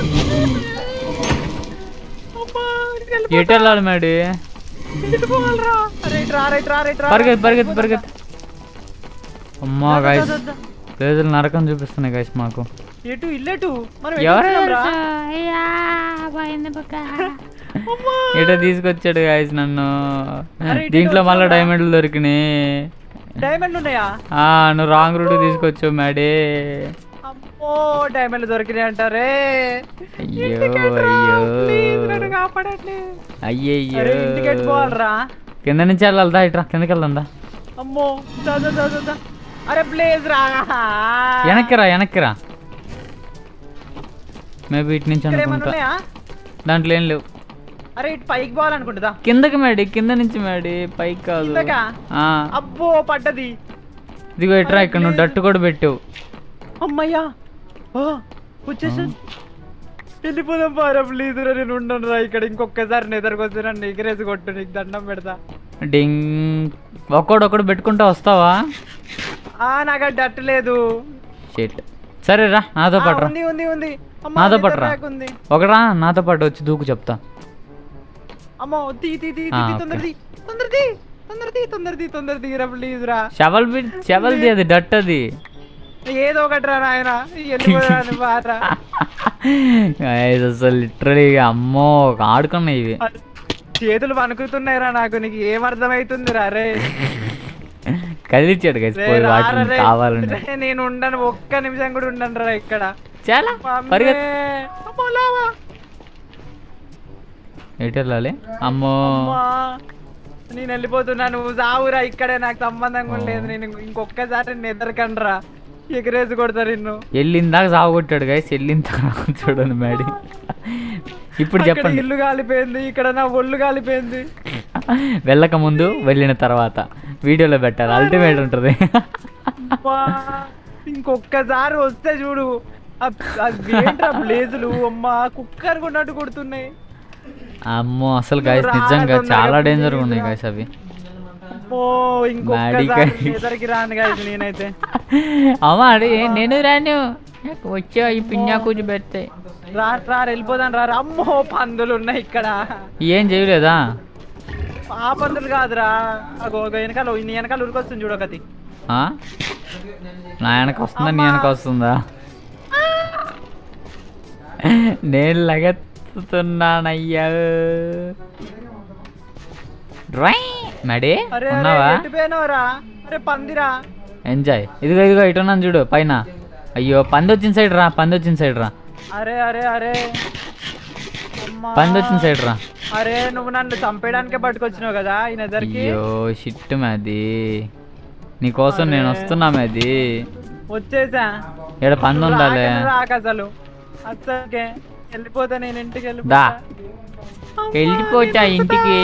Speaker 4: అమ్మా, ఇంటికి వెళ్ళిపో-
Speaker 1: ఎటు వెళ్ళాలి మేడి
Speaker 4: ఇంటికి పోవాలిరా. అరే ఇటు రా, రా, ఇటు రా, రా, ఇటు రా.
Speaker 1: పరిగెత్తి పరిగెత్తి పరిగెత్తి అమ్మా
Speaker 4: దా, దా,
Speaker 1: గైస్
Speaker 4: దా, దా.
Speaker 1: ప్లేజులు నరకం చూపిస్తున్నాయి గైస్ మాకు
Speaker 4: ఎటు ఇల్లెటు మనం
Speaker 1: ఎవరు
Speaker 4: ఎటు
Speaker 1: ఎటో తీసుకొచ్చాడు గైస్ నన్ను
Speaker 4: అరే, ఇటు
Speaker 1: దీంట్లో మళ్ళీ
Speaker 4: వచ్చావురా?
Speaker 1: డైమండ్లు దొరికినాయి
Speaker 4: డైమండ్లు ఉన్నాయా
Speaker 1: ఆ, నువ్వు రాంగ్ రూట్ తీసుకొచ్చావు మేడే
Speaker 4: అమ్మో డైమండ్లు దొరికినాయి అంటారే
Speaker 1: అయ్యో
Speaker 4: ఇంటికెళ్ళరా,
Speaker 1: అయ్యో
Speaker 4: please నన్ను కాపాడండి
Speaker 1: అయ్యయ్యో
Speaker 4: అరే ఇంటికి వెళ్ళిపోవాలరా
Speaker 1: కింద నుంచి వెళ్ళాలి ఇట్రా కిందకి వెళ్దా
Speaker 4: అమ్మో దా, దా, దా, దా, దా. అరే ప్లీజ్ రా
Speaker 1: వెనక్కిరా వెనక్కిరా మేబీ ఇటు నుంచి
Speaker 4: ఇక్కడ ఏమన్నా
Speaker 1: అనుకుంటా
Speaker 4: ఉన్నాయా
Speaker 1: దాంట్లో ఏం లేవు
Speaker 4: అరే ఇటు పైకి పోవాలనుకుంటుందా
Speaker 1: కిందకి మేడి కింద నుంచి మేడి పైకి కాదు
Speaker 4: కిందకా?
Speaker 1: ఆ,
Speaker 4: అబ్బో పడ్డది
Speaker 1: ఇదిగో ఇట్రా ఇక్కడ నువ్వు డట్టు కూడా పెట్టావు
Speaker 4: అమ్మయ్యా ఆ, వచ్చేసాను వెళ్ళిపోదాం పారా ప్లీజ్ రా నేను ఉండను రా ఇక్కడ ఇంకొకసారి నిద్రకొచ్చి నన్ను ఎగిరేసి కొట్టు నీకు దండం పెడతా
Speaker 1: డింగ్ ఒక్కడొక్కడు పెట్టుకుంటా వస్తావా
Speaker 4: ఆ నాకు అది డట్టు లేదు
Speaker 1: షేట్ సరే రా నాతో
Speaker 4: ఆ,
Speaker 1: పాటు రా
Speaker 4: ఉంది ఉంది ఉంది అమ్మా,
Speaker 1: నాతో
Speaker 4: నిద్ర
Speaker 1: పాటు రా
Speaker 4: బ్యాగ్ ఉంది
Speaker 1: ఒకరా నాతో పాటు వచ్చి దూకు చెప్తా
Speaker 4: అమ్మో తీ తీ తీ
Speaker 1: ఆ,
Speaker 4: తీ
Speaker 1: ఓకే.
Speaker 4: తొందరది తొందరది తొందరది తొందరది తొందరది రా ప్లీజ్ రా
Speaker 1: షవల్ బి షవల్ది అది డట్ అది
Speaker 4: ఏదో ఒకటి రా నాయన వెళ్ళిపోదాని బారా
Speaker 1: Guys, అసలు లిటరలీ అమ్మో ఆడుకున్నాయి ఇవి
Speaker 4: చేతులు వణుకుతున్నాయి రా నాకు నీకు ఏం అర్థమైతుంది రా రే
Speaker 1: కదిలిచ్చాడు గైస్
Speaker 4: రే,
Speaker 1: పోయి
Speaker 4: రా,
Speaker 1: వాటిని
Speaker 4: రే.
Speaker 1: కావాలని
Speaker 4: రే, నేను ఉండను ఒక్క నిమిషం కూడా ఉండను రా ఇక్కడ
Speaker 1: చాలా
Speaker 4: మమ్మీ.
Speaker 1: పరిగెత్
Speaker 4: అమ్మో, లావా.
Speaker 1: ఎటు వెళ్ళాలి అమ్మో
Speaker 4: అమ్మా. నేను వెళ్ళిపోతున్నా నువ్వు సావురా ఇక్కడే నాకు సంబంధం కూడా లేదు నేను ఇంకొక్కసారి నిద్రకండ్రా ఎగరేసి కొడతా నిన్ను
Speaker 1: వెళ్ళిందాక సాగుకొట్టాడు గైస్ వెళ్ళిన తర్వాత చూడండి మేడి ఇప్పుడు
Speaker 4: అక్కడ
Speaker 1: చెప్పండి
Speaker 4: ఇల్లు కాలిపోయింది ఇక్కడ నా ఒళ్ళు కాలిపోయింది
Speaker 1: వెళ్ళక ముందు వెళ్ళిన తర్వాత వీడియోలో పెట్టాలి అల్టిమేట్ ఉంటుంది
Speaker 4: అమ్మా. ఇంకొక్కసారి వస్తే చూడు అబ్- అది ఏంట్రా బ్లేజులు అమ్మా కుక్కర్ కొన్నట్టు కొడుతున్నాయి
Speaker 1: అమ్మో అసలు గైస్
Speaker 4: నువ్వు రా
Speaker 1: నిజంగా
Speaker 4: తొందరగా
Speaker 1: చాలా
Speaker 4: please
Speaker 1: డేంజర్ ఉన్నాయి
Speaker 4: రా.
Speaker 1: గైస్ అవి
Speaker 4: ఓ ఇంకొక్కసారి
Speaker 1: మాడికాయ.
Speaker 4: ఎదరికి రాను గాయస్ నేనైతే
Speaker 1: అమ్మా అడి నేను రాను వచ్చా ఈ పిన్నా కూర్చో పెడతాయి
Speaker 4: రా రా వెళ్ళిపోదాం రా రా. అమ్మో పందులు ఉన్నాయి ఇక్కడ
Speaker 1: ఏం చేయలేదా
Speaker 4: ఆ పందులు కాదురా అగో ఒక వెనకాల నీ వెనకాల ఉరికొస్తుంది చూడు ఒకటి
Speaker 1: ఆ? నా వెనక వస్తుందా నీ వెనక వస్తుందా నేను లగెత్తుతున్నానయ్యా డ్రాయ్ మడి
Speaker 4: అరే
Speaker 1: ఉన్నావా
Speaker 4: అరే ఎట్టిపోయినావురా అరే పందిరా
Speaker 1: ఎంజాయ్ ఇదిగో ఇదిగో ఇటు ఉన్నాను చూడు పైన అయ్యో పంది వచ్చిన సైడ్ రా పంది వచ్చిన సైడ్ రా
Speaker 4: అరే అరే అరే అమ్మా.
Speaker 1: పంది వచ్చిన సైడ్ రా
Speaker 4: అరే నువ్వు నన్ను చంపేయడానికే పట్టుకొచ్చినావు కదా ఈ ఎదరికి
Speaker 1: అయ్యో షిట్ మాది నీకోసం నేను
Speaker 4: అరే.
Speaker 1: వస్తున్నా మాది
Speaker 4: వచ్చేసా
Speaker 1: ఇక్కడ పంది ఉండాలి
Speaker 4: రాకనే రాక అసలు అసలుకే వెళ్ళిపోతా నేను ఇంటికి
Speaker 1: దా.
Speaker 4: వెళ్ళిపోతా
Speaker 1: వెళ్ళిపోతా ఇంటికి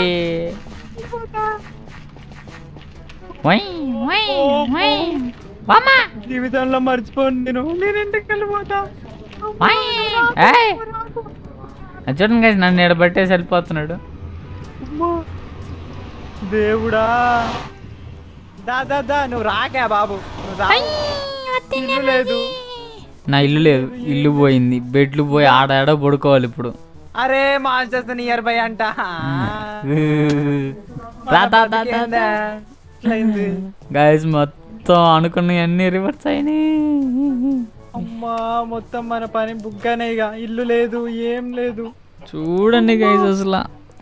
Speaker 1: వై, వై, వై. వామ్మా.
Speaker 4: జీవితంలో మర్చిపోను నేను నేను ఇంటికి వెళ్ళిపోతా
Speaker 1: వై. ఏయ్. అది చూడండి guys, నన్ను ఎడబట్టేసి వెళ్ళిపోతున్నాడు
Speaker 4: అమ్మా. దేవుడా దా దా దా నువ్వు రాకా బాబు నువ్వు రా. ఇల్లు లేదు
Speaker 1: నా ఇల్లు లేదు ఇల్లు పోయింది బెడ్లు పోయి ఆడ ఆడ పడుకోవాలి ఇప్పుడు
Speaker 4: అరే మాస్టర్స్ నియర్ బై అంట
Speaker 1: రా, దా, దా, దా, దా.
Speaker 4: ఇట్లయింది.
Speaker 1: గాయస్ మొత్తం అనుకున్నవన్నీ రివర్స్ అయినాయి
Speaker 4: అమ్మా మొత్తం మన పని బుగ్గనే ఇక ఇల్లు లేదు ఏం లేదు
Speaker 1: చూడండి గైస్ అసలు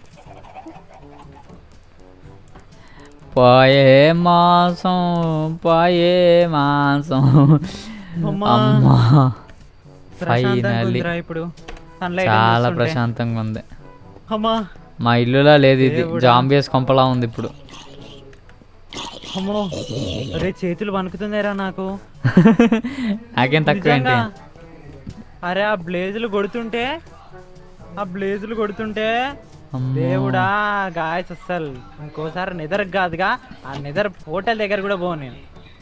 Speaker 1: పాయే మాసం పాయే మాసం
Speaker 4: అమ్మా.
Speaker 1: అమ్మా
Speaker 4: ప్రశాంతంగా
Speaker 1: ఫైనల్లీ
Speaker 4: ఉందిరా ఇప్పుడు సన్లైట్
Speaker 1: చాలా ప్రశాంతంగా ఉంది
Speaker 4: అమ్మా
Speaker 1: మా ఇల్లులా లేదు ఇది
Speaker 4: దేవుడా.
Speaker 1: జాంబియస్ కొంపలా ఉంది ఇప్పుడు
Speaker 4: అమ్మో అరే చేతులు వణుకుతున్నాయిరా నాకు
Speaker 1: నాకేం తక్కువ ఏంటి
Speaker 4: నిజంగా. అరే ఆ బ్లేజులు కొడుతుంటే ఆ బ్లేజులు కొడుతుంటే
Speaker 1: అమ్మో.
Speaker 4: దేవుడా గాయస్ అస్సలు ఇంకోసారి నిద్ర కాదుగా ఆ నిద్ర హోటల్ దగ్గర కూడా పోను నేను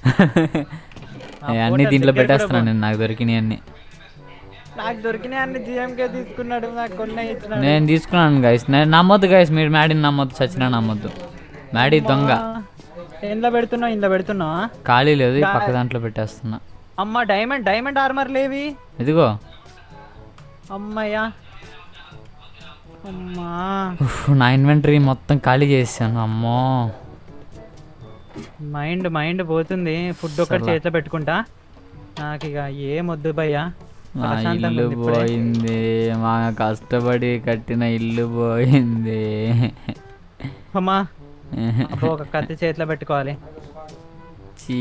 Speaker 4: ఆ
Speaker 1: ఏ, అన్ని
Speaker 4: హోటల్
Speaker 1: దీంట్లో
Speaker 4: దగ్గర కూడా
Speaker 1: పెట్టేస్తున్నాను
Speaker 4: పోను.
Speaker 1: నేను నాకు దొరికినాయి అన్ని
Speaker 4: నాకు దొరికినాయి అన్ని జిఎంకే తీసుకున్నాడు నాకు కొన్ని ఇచ్చినాడు
Speaker 1: నేను తీసుకున్నాను గైస్ నేను నమ్మొద్దు గైస్ మీరు మ్యాడీని నమ్మొద్దు చచ్చినా నమ్మొద్దు మ్యాడీ దొంగ
Speaker 4: ఇంట్లో పెడుతున్నావు ఇంట్లో పెడుతున్నావా
Speaker 1: ఖాళీ లేదు ఈ పక్క దాంట్లో పెట్టేస్తున్నా
Speaker 4: అమ్మ డైమండ్ డైమండ్ ఆర్మర్ లేవి
Speaker 1: ఇదిగో
Speaker 4: అమ్మయ్యా అమ్మా
Speaker 1: ఉఫ్, నా ఇన్వెంటరీ మొత్తం ఖాళీ చేసాను అమ్మో
Speaker 4: మైండ్ మైండ్ పోతుంది ఫుడ్ ఒకటి
Speaker 1: అసలా.
Speaker 4: చేతిలో పెట్టుకుంటా నాకు ఇక ఏం వద్దు భయ్యా
Speaker 1: మా
Speaker 4: ప్రశాంతంగా
Speaker 1: ఇల్లు
Speaker 4: ఉంది ఇప్పుడే.
Speaker 1: పోయింది మా కష్టపడి కట్టిన ఇల్లు పోయింది
Speaker 4: అమ్మా అబ్బో, ఒక కత్తి చేతిలో పెట్టుకోవాలి
Speaker 1: చీ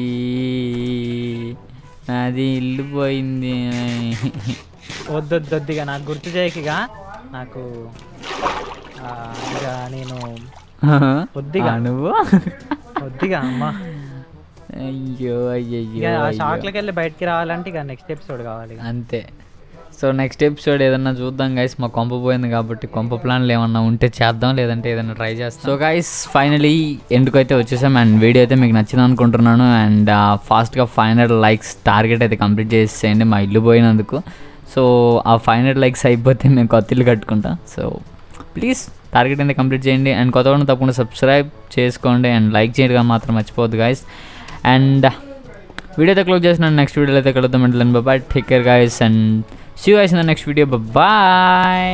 Speaker 1: నాది ఇల్లు పోయింది
Speaker 4: వద్దొద్దొద్దిగా నాకు గుర్తు చేయకిగా నాకు ఆ, ఇక నేను వద్దిగా.
Speaker 1: ఆ, నువ్వు
Speaker 4: వద్దిగా అమ్మా
Speaker 1: అయ్యో
Speaker 4: ఇక
Speaker 1: అయ్యయ్యో
Speaker 4: ఆ
Speaker 1: అయ్యో.
Speaker 4: షాక్లకి వెళ్ళి బయటికి రావాలంటే ఇక నెక్స్ట్ ఎపిసోడ్ కావాలి ఇక.
Speaker 1: అంతే సో నెక్స్ట్ ఎపిసోడ్ ఏదన్నా చూద్దాం గైస్ మా కొంప పోయింది కాబట్టి కొంప ప్లాన్లు ఏమన్నా ఉంటే చేద్దాం లేదంటే ఏదైనా ట్రై చేస్తాం సో గైస్ ఫైనలీ ఎందుకైతే వచ్చేసాం అండ్ వీడియో అయితే మీకు నచ్చింది అనుకుంటున్నాను అండ్ ఫాస్ట్గా ఫైవ్ హండ్రెడ్ లైక్స్ టార్గెట్ అయితే కంప్లీట్ చేసేయండి మా ఇల్లు పోయినందుకు సో ఆ ఫైవ్ హండ్రెడ్ లైక్స్ అయిపోతే నేను కొత్త ఇల్లు కట్టుకుంటా సో ప్లీజ్ టార్గెట్ అయితే కంప్లీట్ చేయండి అండ్ కొత్త వాళ్ళని తప్పకుండా సబ్స్క్రైబ్ చేసుకోండి అండ్ లైక్ చేయడం మాత్రం మర్చిపోవద్దు గైస్ అండ్ వీడియో అయితే క్లోజ్ చేసిన నెక్స్ట్ వీడియోలో అయితే కలుద్దాం అంటే bye take care guys and see guys in the next video bye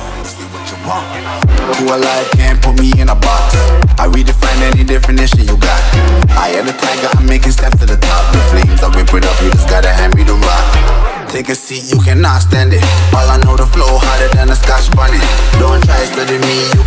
Speaker 5: Who alive can't put me in a box. I redefine any definition you got. I am the tiger, I'm making steps to the top. The flames, I whip it up, you just gotta hand me the rock. Take a seat, you cannot stand it. All I know, the flow harder than a scotch bonnet. Don't try study me, you